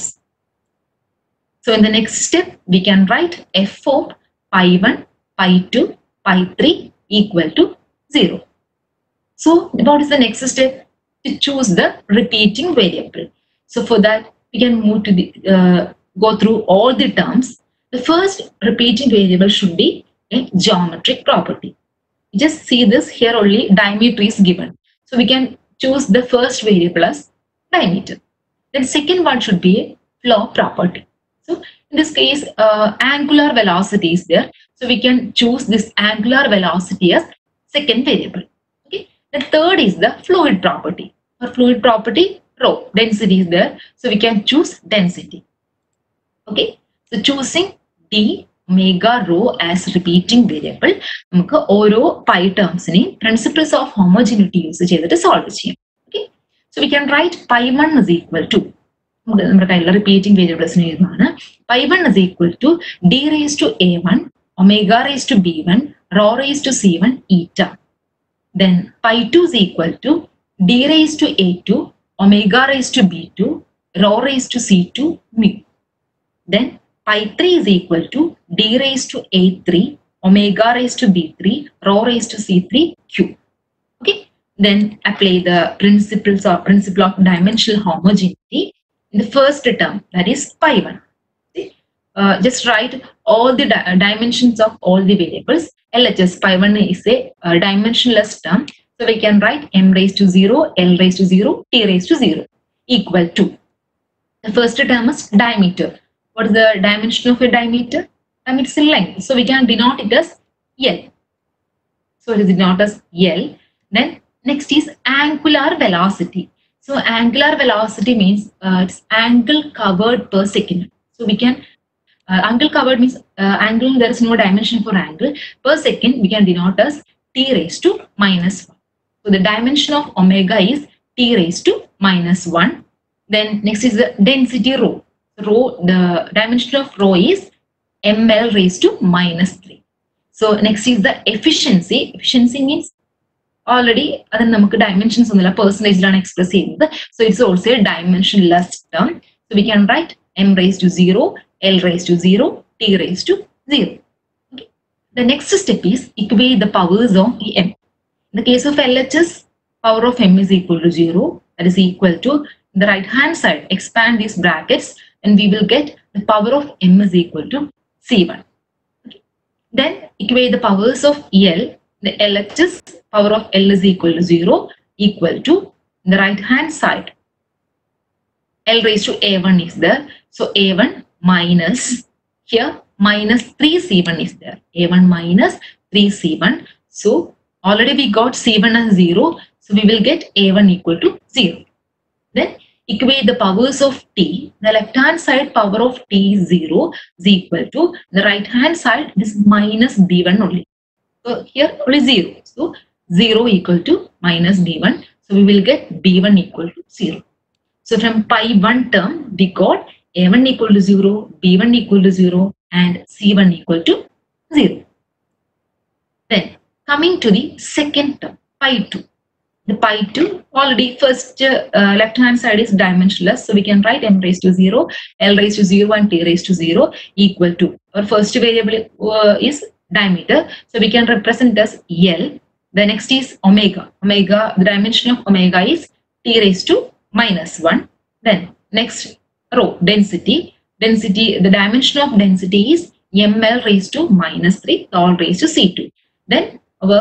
So in the next step, we can write f of pi 1, pi 2, pi 3 equal to 0. So what is the next step? To choose the repeating variable. So for that, we can move to the, uh, go through all the terms. The first repeating variable should be a geometric property. Just see this here only diameter is given. So we can choose the first variable as diameter. Then second one should be a flow property. So in this case, uh, angular velocity is there. So we can choose this angular velocity as second variable. Okay. The third is the fluid property. For fluid property, rho density is there. So we can choose density. Okay. So choosing d omega rho as repeating variable നമുക്ക് ഓരോ pi ടേംസിനെയും principles of homogeneity use ചെയ്തിട്ട് solve ചെയ്യാം okay so we can write pi one is equal to നമുക്ക് നമ്മുടെ കയ്യിലുള്ള repeating വേരിയബിൾസിന് എഴുതുന്നതാണ് pi one is equal to D raise to A one omega raise to B one rho raise to C one eta then pi two is equal to D raise to A two omega raise to B two rho raise to C to mu then pi 3 is equal to d raised to a3 omega raised to b3 rho raised to c3 q okay then apply the principles of principle of dimensional homogeneity in the first term that is pi 1 See? Uh, just write all the di- dimensions of all the variables LHS pi 1 is a uh, dimensionless term so we can write m raised to 0 l raised to 0 t raised to 0 equal to the first term is diameter what is the dimension of a diameter? Diameter is length. So we can denote it as L. So it is denoted as L. Then next is angular velocity. So angular velocity means uh, it's angle covered per second. So we can uh, angle covered means uh, angle there is no dimension for angle per second we can denote as t raised to minus 1. So the dimension of omega is t raised to minus 1. Then next is the density rho rho, the dimension of rho is ml raised to minus 3. So next is the efficiency. Efficiency means already അതിന് നമുക്ക് dimensions ഒന്നുമില്ല പെർസെൻറ്റേജിലാണ് express ചെയ്യുന്നത് so it's also a dimensionless term so we can write M raise to zero L raise to zero T raise to zero The next step is equate the powers of m. In the case of LHS, power of m is equal to 0. That is equal to the right hand side. Expand these brackets and we will get the power of m is equal to c1. Okay. Then equate the powers of L. The LHS power of L is equal to 0 equal to the right hand side. L raised to a1 is there. So a1 minus here minus 3c1 is there. a1 minus 3c1. So already we got c1 as 0. So we will get a1 equal to 0. Then equate the powers of t. The left hand side power of t is 0 is equal to the right hand side is minus b1 only. So here only 0. So 0 equal to minus b1. So we will get b1 equal to 0. So from pi 1 term we got a1 equal to 0, b1 equal to 0 and c1 equal to 0. Then coming to the second term pi 2 the pi 2 already first uh, left hand side is dimensionless so we can write m raised to 0 l raised to 0 and t raised to 0 equal to our first variable uh, is diameter so we can represent as l the next is omega omega the dimension of omega is t raised to minus 1 then next row density density the dimension of density is ml raised to minus 3 all raised to c2 then our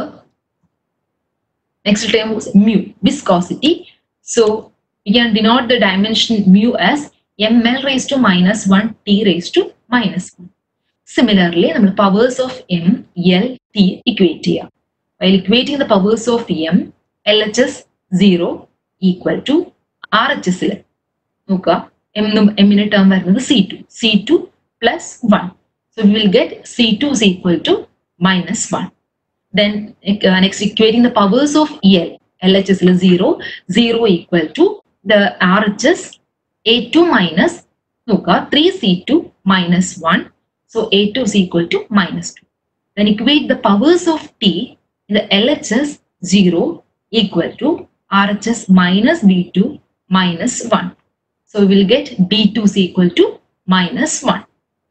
Next term was mu, viscosity. So we can denote the dimension mu as ml raised to minus 1, t raised to minus 1. Similarly, നമ്മൾ powers of m, l, t equate ചെയ്യാം. While equating the powers of m, LHS 0 equal to RHS ൽ നോക്കുക m എമ്മിന് term വരുന്നത് C two C two plus one so we will get C two is equal to minus one then uh, next equating the powers of EL. LHS is 0, 0 equal to the RHS A2 minus Nuka 3C2 minus 1. So A2 is equal to minus 2. Then equate the powers of T in the LHS 0 equal to RHS minus B2 minus 1. So we will get B2 is equal to minus 1.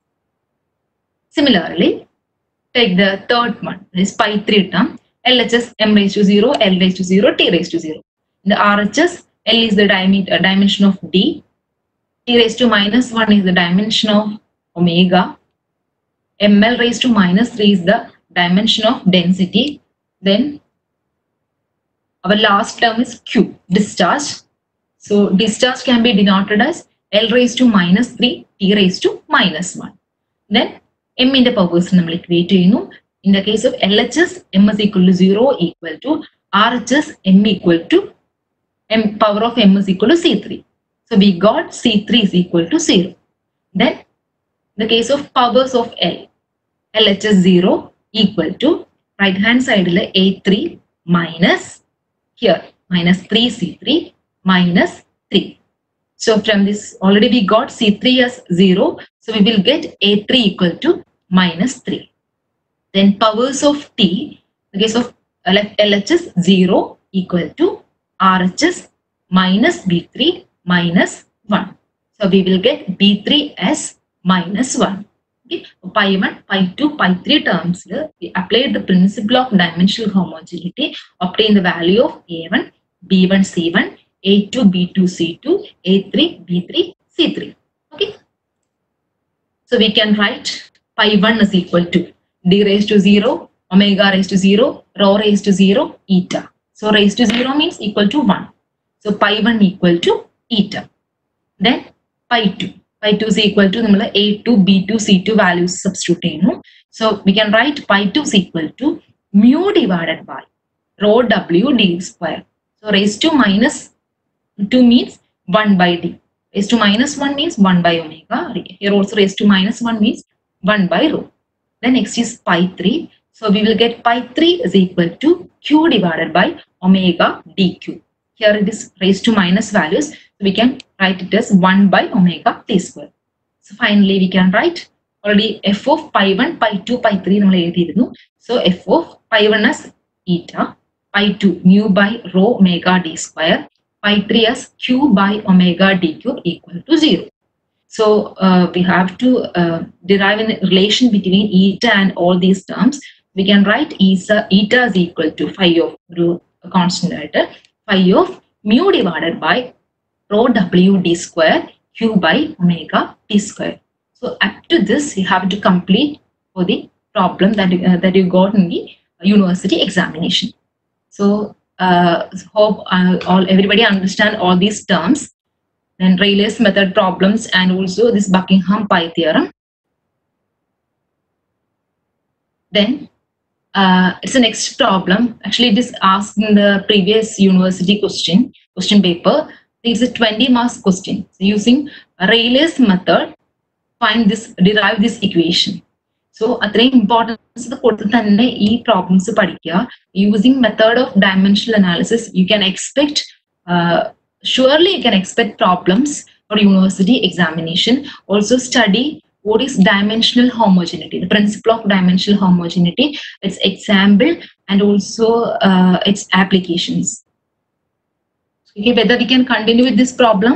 Similarly, take the third one, this pi 3 term, LHS m raised to 0, L raised to 0, T raised to 0. In the RHS, L is the diameter, dimension of D, T raised to minus 1 is the dimension of omega, ml raised to minus 3 is the dimension of density, then our last term is Q, discharge. So discharge can be denoted as L raised to minus 3, T raised to minus 1. Then M in the powers നമ്മൾ equate ചെയ്യുന്നു in the case of LHS M is equal to 0 equal to RHS M equal to M power of M is equal to C3. So we got C3 is equal to 0. Then the case of powers of L LHS 0 equal to right hand side A3 minus here minus 3C3 minus 3. So from this already we got C3 as 0. So we will get A3 equal to minus 3. Then powers of T, the case of LHS 0 equal to RHS minus B3 minus 1. So we will get B3 as minus 1. Okay. Pi 1, pi 2, pi 3 terms, we applied the principle of dimensional homogeneity, obtain the value of A1, B1, C1, A2, B2, C2, A3, B3, C3. Okay. So we can write pi 1 is equal to d raised to 0, omega raised to 0, rho raised to 0, eta. So raised to 0 means equal to 1. So pi 1 equal to eta. Then pi 2. Pi 2 is equal to നമ്മൾ A2, B2, C2 values substitute ചെയ്യുന്നു. So we can write pi 2 is equal to mu divided by rho W d square. So raised to minus 2 means 1 by d. Raised to minus 1 means 1 by omega. Here also raised to minus 1 means 1 by rho. Then next is pi 3. So we will get pi 3 is equal to q divided by omega dq. Here it is raised to minus values. So we can write it as 1 by omega t square. So finally we can write already f of pi 1, pi 2, pi 3 നമ്മൾ എഴുതിയിരുന്നു. So f of pi 1 as eta, pi 2 mu by rho omega d square, pi 3 as q by omega d cube equal to 0. So uh, we have to uh, derive a relation between eta and all these terms. We can write eta, eta is equal to phi of rho constant ആയിട്ട് phi of mu divided by rho w d square q by omega t square. So up to this you have to complete for the problem that you, uh, that you got in the university examination. So uh, hope uh, all everybody understand all these terms then Rayleigh's method problems and also this Buckingham pi theorem. Then uh, it's the next problem. Actually, it is asked in the previous university question, question paper. It's a 20 marks question. So using Rayleigh's method, find this, derive this equation. So അത്രയും importance കൊടുത്ത് തന്നെ ഈ problems പഠിക്കുക using method of dimensional analysis you can expect surely you can expect problems for university examination. Also study what is dimensional homogeneity, the principle of dimensional homogeneity, its example, and also uh, its applications. Okay, whether we can continue with this problem?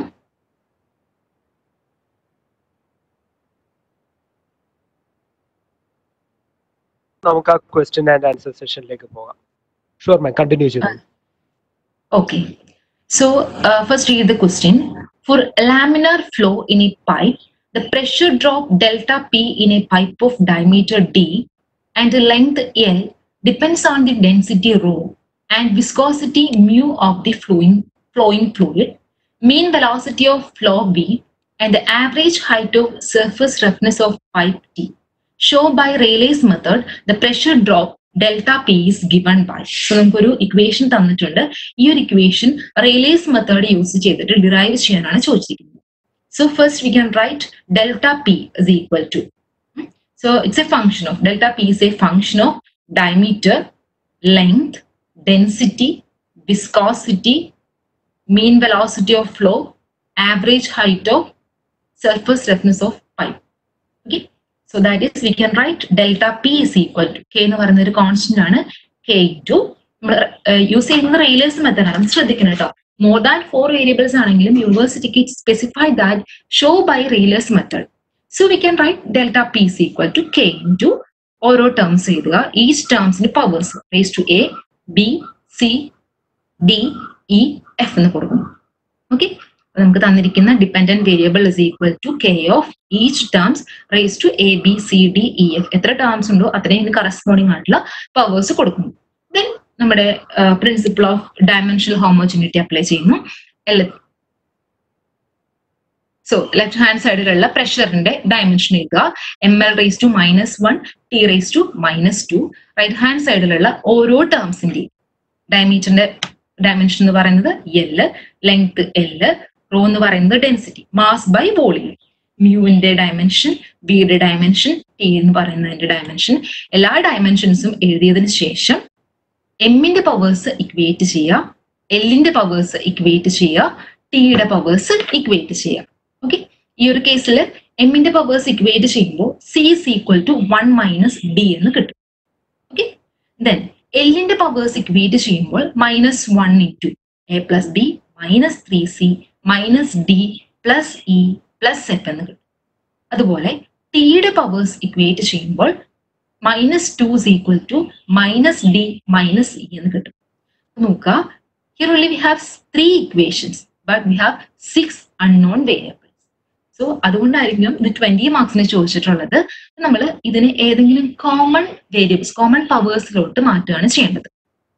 നമുക്ക് ആ question and answer സെഷനിലേക്ക് പോകാം sure ma'am continue ചെയ്തു Okay. So uh, first read the question. For laminar flow in a pipe, the pressure drop delta P in a pipe of diameter D and the length L depends on the density rho and viscosity mu of the flowing, flowing fluid, mean velocity of flow V and the average height of surface roughness of pipe T. Show by Rayleigh's method the pressure drop delta P is given by so നമുക്കൊരു equation തന്നിട്ടുണ്ട് ഈ ഒരു equation Rayleigh's method use ചെയ്തിട്ട് derive ചെയ്യാനാണ് ചോദിച്ചിരിക്കുന്നത് so first we can write delta P is equal to so it's a function of delta P is a function of diameter length density viscosity mean velocity of flow, average height of surface roughness of pipe. Okay. So that is we can write delta P is equal to K എന്ന് പറയുന്ന ഒരു constant ആണ് K two നമ്മൾ use ചെയ്യുന്നത് റെയിലേഴ്സ് method ആണ് ശ്രദ്ധിക്കണം കേട്ടോ more than four variables ആണെങ്കിലും യൂണിവേഴ്സിറ്റിക്ക് specify that show by Rayleigh's method so we can write delta P is equal to K to ഓരോ ടേംസ് എഴുതുക ഈച്ച് ടേംസിന്റെ powers raise to A B C D E F എന്ന് കൊടുക്കുന്നു okay നമുക്ക് തന്നിരിക്കുന്ന dependent variable is equal to K of each terms raise to A B C D E F എത്ര terms ഉണ്ടോ അത്രയും കറസ്പോണ്ടിങ് ആയിട്ടുള്ള പവേഴ്സ് കൊടുക്കുന്നു ദെൻ നമ്മുടെ principle of dimensional homogeneity apply ചെയ്യുന്നു എൽ സോ ലെഫ്റ്റ് ഹാൻഡ് സൈഡിലുള്ള പ്രഷറിന്റെ ഡയമെൻഷൻ എഴുതുക M L raise to minus one T raise to minus two right hand സൈഡിലുള്ള ഓരോ ടേംസിന്റെയും ഡയമീറ്ററിന്റെ ഡയമെൻഷൻ എന്ന് പറയുന്നത് എല് ലെങ്ത് എല് റോ എന്ന് പറയുന്നത് ഡെൻസിറ്റി മാസ് ബൈ വോളിയം മ്യൂവിന്റെ ഡയമെൻഷൻ ബിയുടെ ഡയമെൻഷൻ ടി എന്ന് പറയുന്നതിന്റെ ഡയമെൻഷൻ എല്ലാ ഡയമെൻഷൻസും എഴുതിയതിനു ശേഷം എമ്മിന്റെ പവേഴ്സ് ഇക്വേറ്റ് ചെയ്യുക എല്ലിന്റെ പവേഴ്സ് ഇക്വേറ്റ് ചെയ്യുക ടിയുടെ പവേഴ്സ് ഇക്വേറ്റ് ചെയ്യുക ഓക്കെ ഈ ഒരു കേസിൽ എമ്മിന്റെ പവേഴ്സ് ഇക്വേറ്റ് ചെയ്യുമ്പോൾ C is equal to one minus D എന്ന് കിട്ടും ഓക്കെ ദെൻ എല്ലിന്റെ പവേഴ്സ് ഇക്വേറ്റ് ചെയ്യുമ്പോൾ minus one into A plus B minus three C minus D plus E plus F എന്ന് കിട്ടും അതുപോലെ ടിയുടെ പവേഴ്സ് ഇക്വേറ്റ് ചെയ്യുമ്പോൾ minus two is equal to minus D minus E എന്ന് കിട്ടും നോക്കുക here only we have three equations but we have six unknown variables so അതുകൊണ്ടായിരിക്കും ഇത് ട്വന്റി മാർക്സിന് ചോദിച്ചിട്ടുള്ളത് നമ്മൾ ഇതിന് ഏതെങ്കിലും കോമൺ വേരിയബിൾസ് കോമൺ പവേഴ്സിലോട്ട് മാറ്റുകയാണ് ചെയ്യേണ്ടത്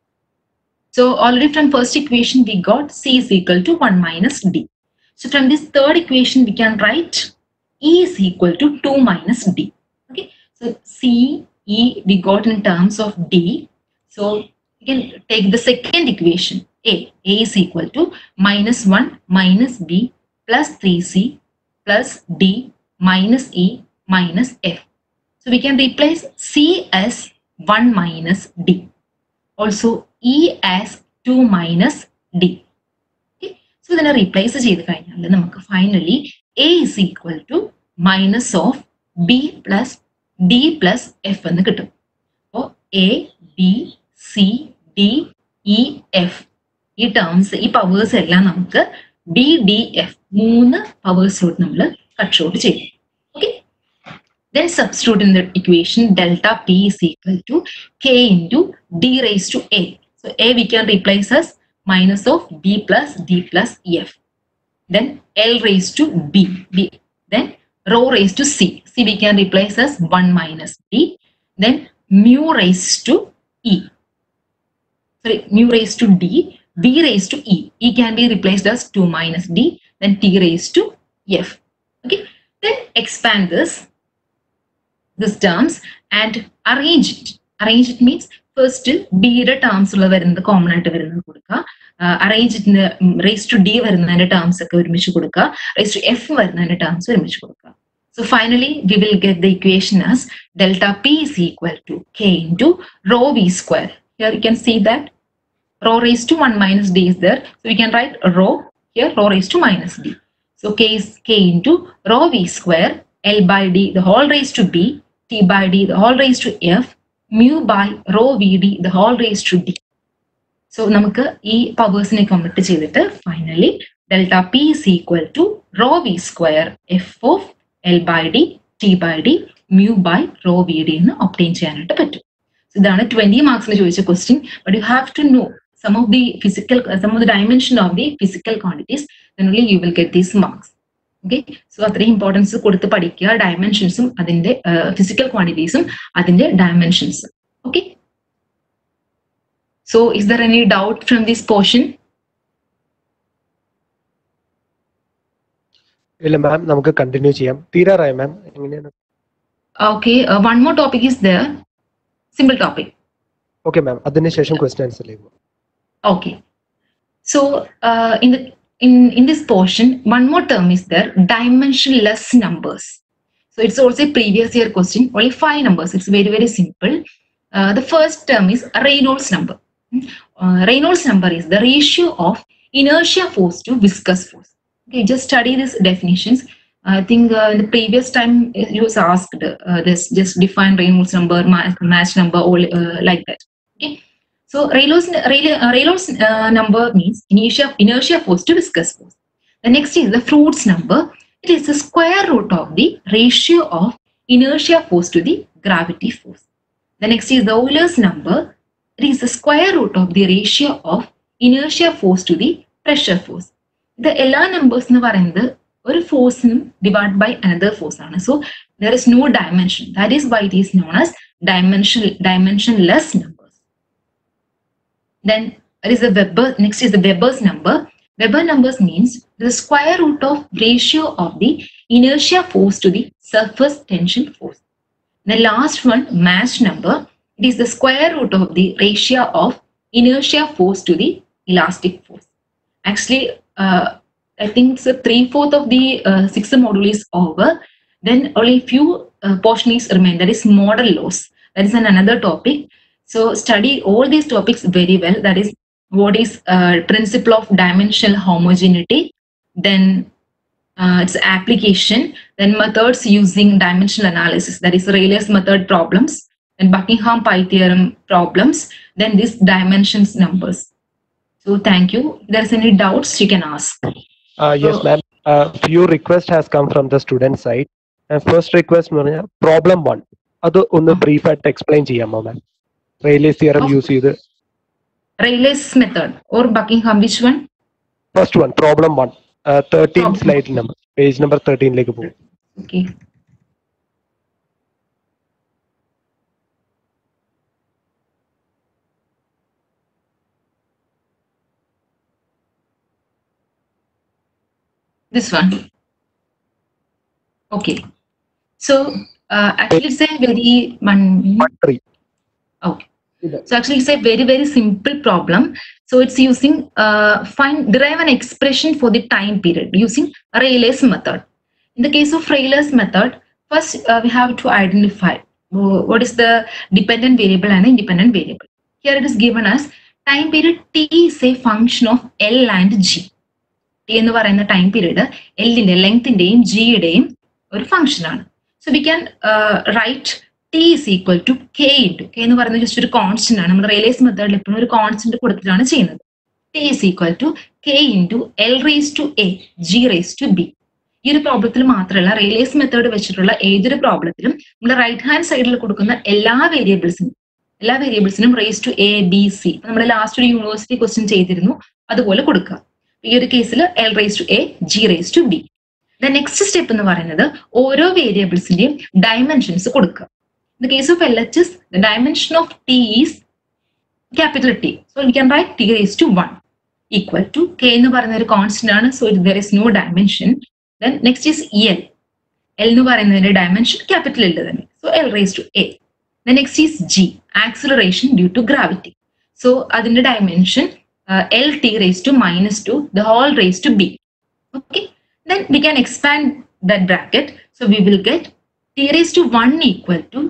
so already from first equation we got C is equal to one minus D so from this third equation we can write E is equal to two minus D okay so C E we got in terms of D so you can take the second equation a a is equal to minus 1 minus b plus 3c plus d minus e minus f so we can replace c as 1 minus d also e as 2 minus d okay so ഇതിനെ replace ചെയ്ത് കഴിഞ്ഞാൽ നമുക്ക് finally A is equal to minus of B plus D plus F എന്ന് കിട്ടും അപ്പോൾ A B C D E F ഈ terms ഈ powers എല്ലാം നമുക്ക് ബി ഡി എഫ് മൂന്ന് പവേഴ്സിലോട്ട് നമ്മൾ കട്ട് ഷോട്ട് ചെയ്യും okay then substitute in the equation delta P is equal to K into D raise to A so A we can replace as minus of B plus D plus F then L raise to B B then rho raise to C C we can replace as one minus B then mu raised to e. Sorry, mu raised to d, b raised to e. e can be replaced as 2 minus d, then t raised to f. Okay, then expand this, this terms and arrange it. Arrange it means first ബിയുടെ terms ഉള്ള വരുന്നത് common ആയിട്ട് വരുന്നത് കൊടുക്കുക arrange raise to D വരുന്നതിന്റെ terms ഒക്കെ ഒരുമിച്ച് കൊടുക്കുക റേസ് ടു എഫ് വരുന്നതിന്റെ ടേംസ് ഒരുമിച്ച് കൊടുക്കുക So finally, we will get the equation as delta P is equal to K into rho V square. Here you can see that rho raised to 1 minus D is there. So we can write rho here, rho raised to minus D. So K is K into rho V square, L by D, the whole raised to B, T by D, the whole raised to F, mu by rho VD, the whole raised to D. So നമുക്ക് ഈ പവേഴ്സിനെ കമ്മിറ്റ് ചെയ്തിട്ട് finally delta P is equal to rho V square F of L by D T by D mu by rho V D എന്ന് obtain ചെയ്യാനായിട്ട് പറ്റും ഇതാണ് twenty മാർക്സിന് ചോദിച്ച question but you have to know some of the physical sum of the dimension of the physical quantities only you will get these marks okay so അത്രയും importance കൊടുത്ത് പഠിക്കുക ഡയമെൻഷൻസും അതിന്റെ ഫിസിക്കൽ ക്വാണ്ടിറ്റീസും അതിന്റെ ഡയമെൻഷൻസും okay so is there any doubt from this portion ഇല്ല ma'am നമുക്ക് continue ചെയ്യാം തീരാറായ മാം എങ്ങനെയാണ് Okay, uh, one more topic is there. Simple topic. Okay ma'am അതിനുശേഷം ക്വസ്റ്റ്യൻ ആൻസറിലേക്ക് പോകും Okay. So uh, in the in in this portion, one more term is there: dimensionless numbers. So it's also a previous year question. Only five numbers. It's very very simple. Uh, the first term is Reynolds number. Hmm. Uh, Reynolds number is the ratio of inertia force to viscous force. Okay, just study these definitions. I think uh, the previous time it was asked uh, this just define Reynolds number, ma- match number, all uh, like that. Okay. So Reynolds Rayl- uh, Reynolds uh, number means inertia inertia force to viscous force. The next is the Fruit's number. It is the square root of the ratio of inertia force to the gravity force. The next is the Euler's number. It is the square root of the ratio of inertia force to the pressure force. ഇത് എല്ലാ numbers എന്ന് പറയുന്നത് ഒരു ഫോഴ്സിനും divide by another force ആണ് so there is no dimension that is why it is known as dimension dimensionless numbers then it is the Weber, next is the Weber's number. Weber numbers means the square root of ratio of the inertia force to the surface tension force. The last one, mass number, it is the square root of the ratio of inertia force to the elastic force. Actually, uh, I think so three fourth of the uh, sixth module is over. Then only few uh, portion is remain. That is model laws. That is an another topic. So study all these topics very well. That is what is uh, principle of dimensional homogeneity. Then uh, its application. Then methods using dimensional analysis. That is Rayleigh's method problems. Then Buckingham pi theorem problems. Then these dimensions numbers. So thank you. If there's any doubts, you can ask. Uh, yes, So- ma'am. Uh, few request has come from the student side. And first request എന്ന് പറഞ്ഞാൽ problem one അത് ഒന്ന് brief ആയിട്ട് explain ചെയ്യാമോ ma'am Rayleigh's theorem Of- use ചെയ്ത് Rayleigh's method or Buckingham, which one? First one problem one thirteen Problem. Slide number page number തേർട്ടീനിലേക്ക് പോകും Okay. This one. Okay. So uh, actually, it's a very one. One three Okay. So actually, it's a very very simple problem. So it's using uh, find derive an expression for the time period using Rayleigh's method. In the case of Rayleigh's method, first uh, we have to identify wh- what is the dependent variable and independent variable. Here it is given as time period t is a function of L and G. T എന്ന് പറയുന്ന time period എല്ലിന്റെ ലെങ്തിന്റെയും ജിയുടെയും ഒരു function ആണ് so we can write T is equal to K into K എന്ന് പറയുന്നത് just ഒരു constant ആണ് നമ്മൾ റിയലൈസ് മെത്തേഡിൽ എപ്പോഴും ഒരു കോൺസ്റ്റന്റ് കൊടുത്തിട്ടാണ് ചെയ്യുന്നത് T is equal to K into L raise to A G raise to B ഈ ഒരു പ്രോബ്ലത്തിൽ മാത്രമല്ല റിയലൈസ് മെത്തേഡ് വെച്ചിട്ടുള്ള ഏതൊരു പ്രോബ്ലത്തിലും നമ്മൾ റൈറ്റ് ഹാൻഡ് സൈഡിൽ കൊടുക്കുന്ന എല്ലാ വേരിയബിൾസിനും എല്ലാ വേരിയബിൾസിനും raise to A B C നമ്മൾ ലാസ്റ്റ് ഒരു യൂണിവേഴ്സിറ്റി ക്വസ്റ്റ്യൻ ചെയ്തിരുന്നു അതുപോലെ കൊടുക്കുക ഈ ഒരു കേസിൽ L raise to A G raise to B the next step എന്ന് പറയുന്നത് ഓരോ വേരിയബിൾസിന്റെയും ഡയമെൻഷൻസ് കൊടുക്കുക in the case of L H S the dimension of T is capital T so we can write T raise to one equal to K എന്ന് പറയുന്ന ഒരു constant ആണ് so there is no dimension then next is L L എന്ന് പറയുന്നതിന്റെ dimension capital L തന്നെ so L raise to A the next is G acceleration due to gravity so അതിന്റെ dimension L T raise to minus two the whole raise to B okay then we can expand that bracket so we will get t raised to 1 equal to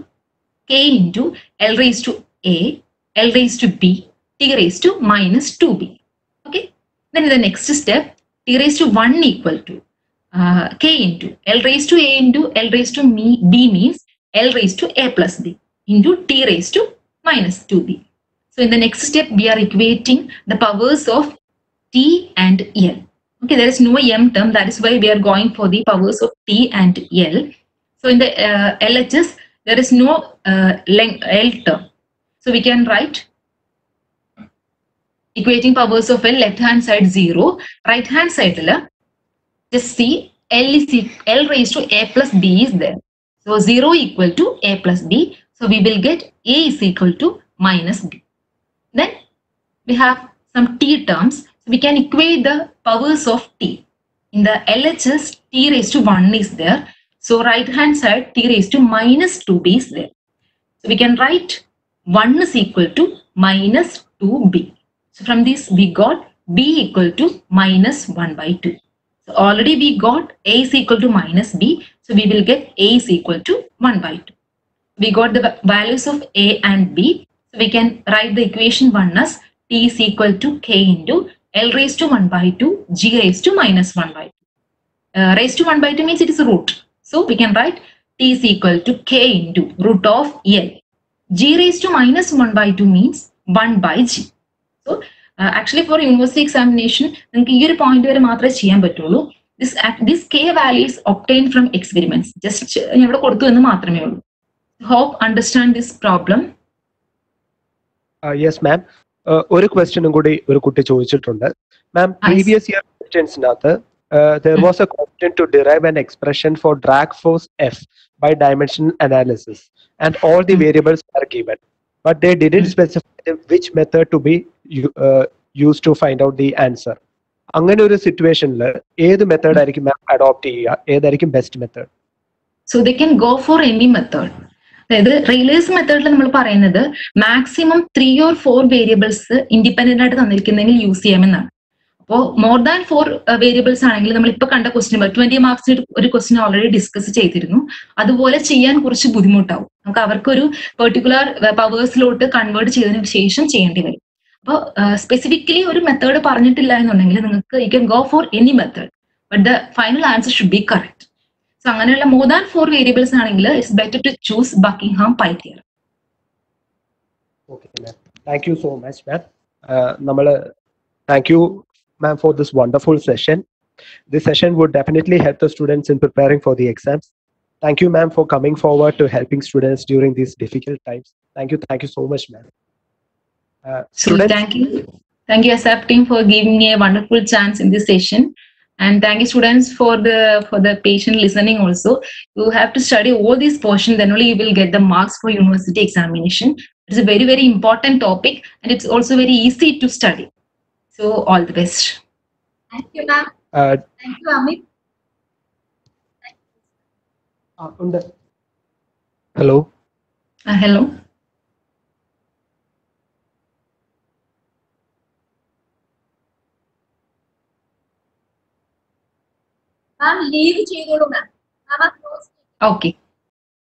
k into l raised to a l raised to b t raised to minus 2b okay then in the next step t raised to 1 equal to uh, k into l raised to a into l raised to me, b means l raised to a plus b into t raised to minus 2b so in the next step we are equating the powers of t and l Okay, there is no m term. That is why we are going for the powers of t and l. So in the uh, LHS, there is no uh, length l term. So we can write equating powers of l left hand side 0, right hand side la, just see l is e- l raised to a plus b is there. So 0 equal to a plus b. So we will get a is equal to minus b. Then we have some t terms. So we can equate the powers of t. In the LHS, t raised to 1 is there. So right hand side, t raised to minus 2b is there. So we can write 1 is equal to minus 2b. So from this, we got b equal to minus 1 by 2. So already we got a is equal to minus b. So we will get a is equal to 1 by 2. We got the va- values of a and b. So we can write the equation 1 as t is equal to k into L raised to 1 by 2, G raised to minus 1 by 2. Uh, raised to 1 by 2 means it is a root. So we can write t is equal to k into root of L. g raised to minus 1 by 2 means 1 by g. So uh, actually for university examination, നിങ്ങൾക്ക് ഈ ഒരു point വരെ മാത്രമേ ചെയ്യാൻ പറ്റുള്ളൂ this this K values obtain from experiments just ഞാൻ ഇവിടെ കൊടുത്തു എന്ന് മാത്രമേ ഉള്ളൂ hope understand this problem yes ma'am ഒരു ക്വസ്റ്റ്യനും കൂടി ഒരു കുട്ടി ചോദിച്ചിട്ടുണ്ട് ma'am I see. Previous year ക്വസ്റ്റ്യൻസിനകത്ത് there Hmm. Was a question to derive an expression for drag force F by dimensional analysis and all the Hmm. variables are given but they didn't Hmm. specify which method to be u- uh, used to find out the answer അങ്ങനെ ഒരു സിറ്റുവേഷനിൽ ഏത് method ആയിരിക്കും മാം adopt ചെയ്യുക ഏതായിരിക്കും best method so they can go for any method അതായത് Rayleigh's മെത്തേഡിൽ നമ്മൾ പറയുന്നത് maximum three or four variables independent ആയിട്ട് തന്നിരിക്കുന്നെങ്കിൽ യൂസ് ചെയ്യാമെന്നാണ് അപ്പോൾ മോർ ദാൻ ഫോർ വേരിയബിൾസ് ആണെങ്കിൽ നമ്മൾ ഇപ്പൊ കണ്ട ക്വസ്റ്റ്യൻ ട്വന്റി മാർക്സിന് ഒരു ക്വസ്റ്റ്യൻ ഓൾറെഡി ഡിസ്കസ് ചെയ്തിരുന്നു അതുപോലെ ചെയ്യാൻ കുറച്ച് ബുദ്ധിമുട്ടാവും നമുക്ക് അവർക്കൊരു പെർട്ടിക്കുലർ പവേഴ്സിലോട്ട് കൺവേർട്ട് ചെയ്തതിന് ശേഷം ചെയ്യേണ്ടി വരും അപ്പോൾ സ്പെസിഫിക്കലി ഒരു മെത്തേഡ് പറഞ്ഞിട്ടില്ല എന്നുണ്ടെങ്കിൽ നിങ്ങൾക്ക് you can go for any method but the final answer should be correct so അങ്ങനെയുള്ള മോർ ദാൻ ഫോർ വേരിയബിൾസ് ആണെങ്കിൽ it's better to choose Buckingham pi theorem okay ma'am thank you so much ma'am നമ്മൾ thank you ma'am for this wonderful session this session would definitely help the students in preparing for the exams thank you ma'am for coming forward to helping students during these difficult times thank you thank you so much ma'am So students thank you. Thank you, ASAP team, for giving me a wonderful chance in this session. And thank you, students, for the for the patient listening. Also, you have to study all these portions. Then only you will get the marks for university examination. It's a very very important topic, and it's also very easy to study. So all the best. Thank you, ma'am. Thank you, Amit. ഉണ്ട് hello Uh, hello. Ma'am, leave ചെയ്തോളൂ ma'am. Ma'am, close Okay.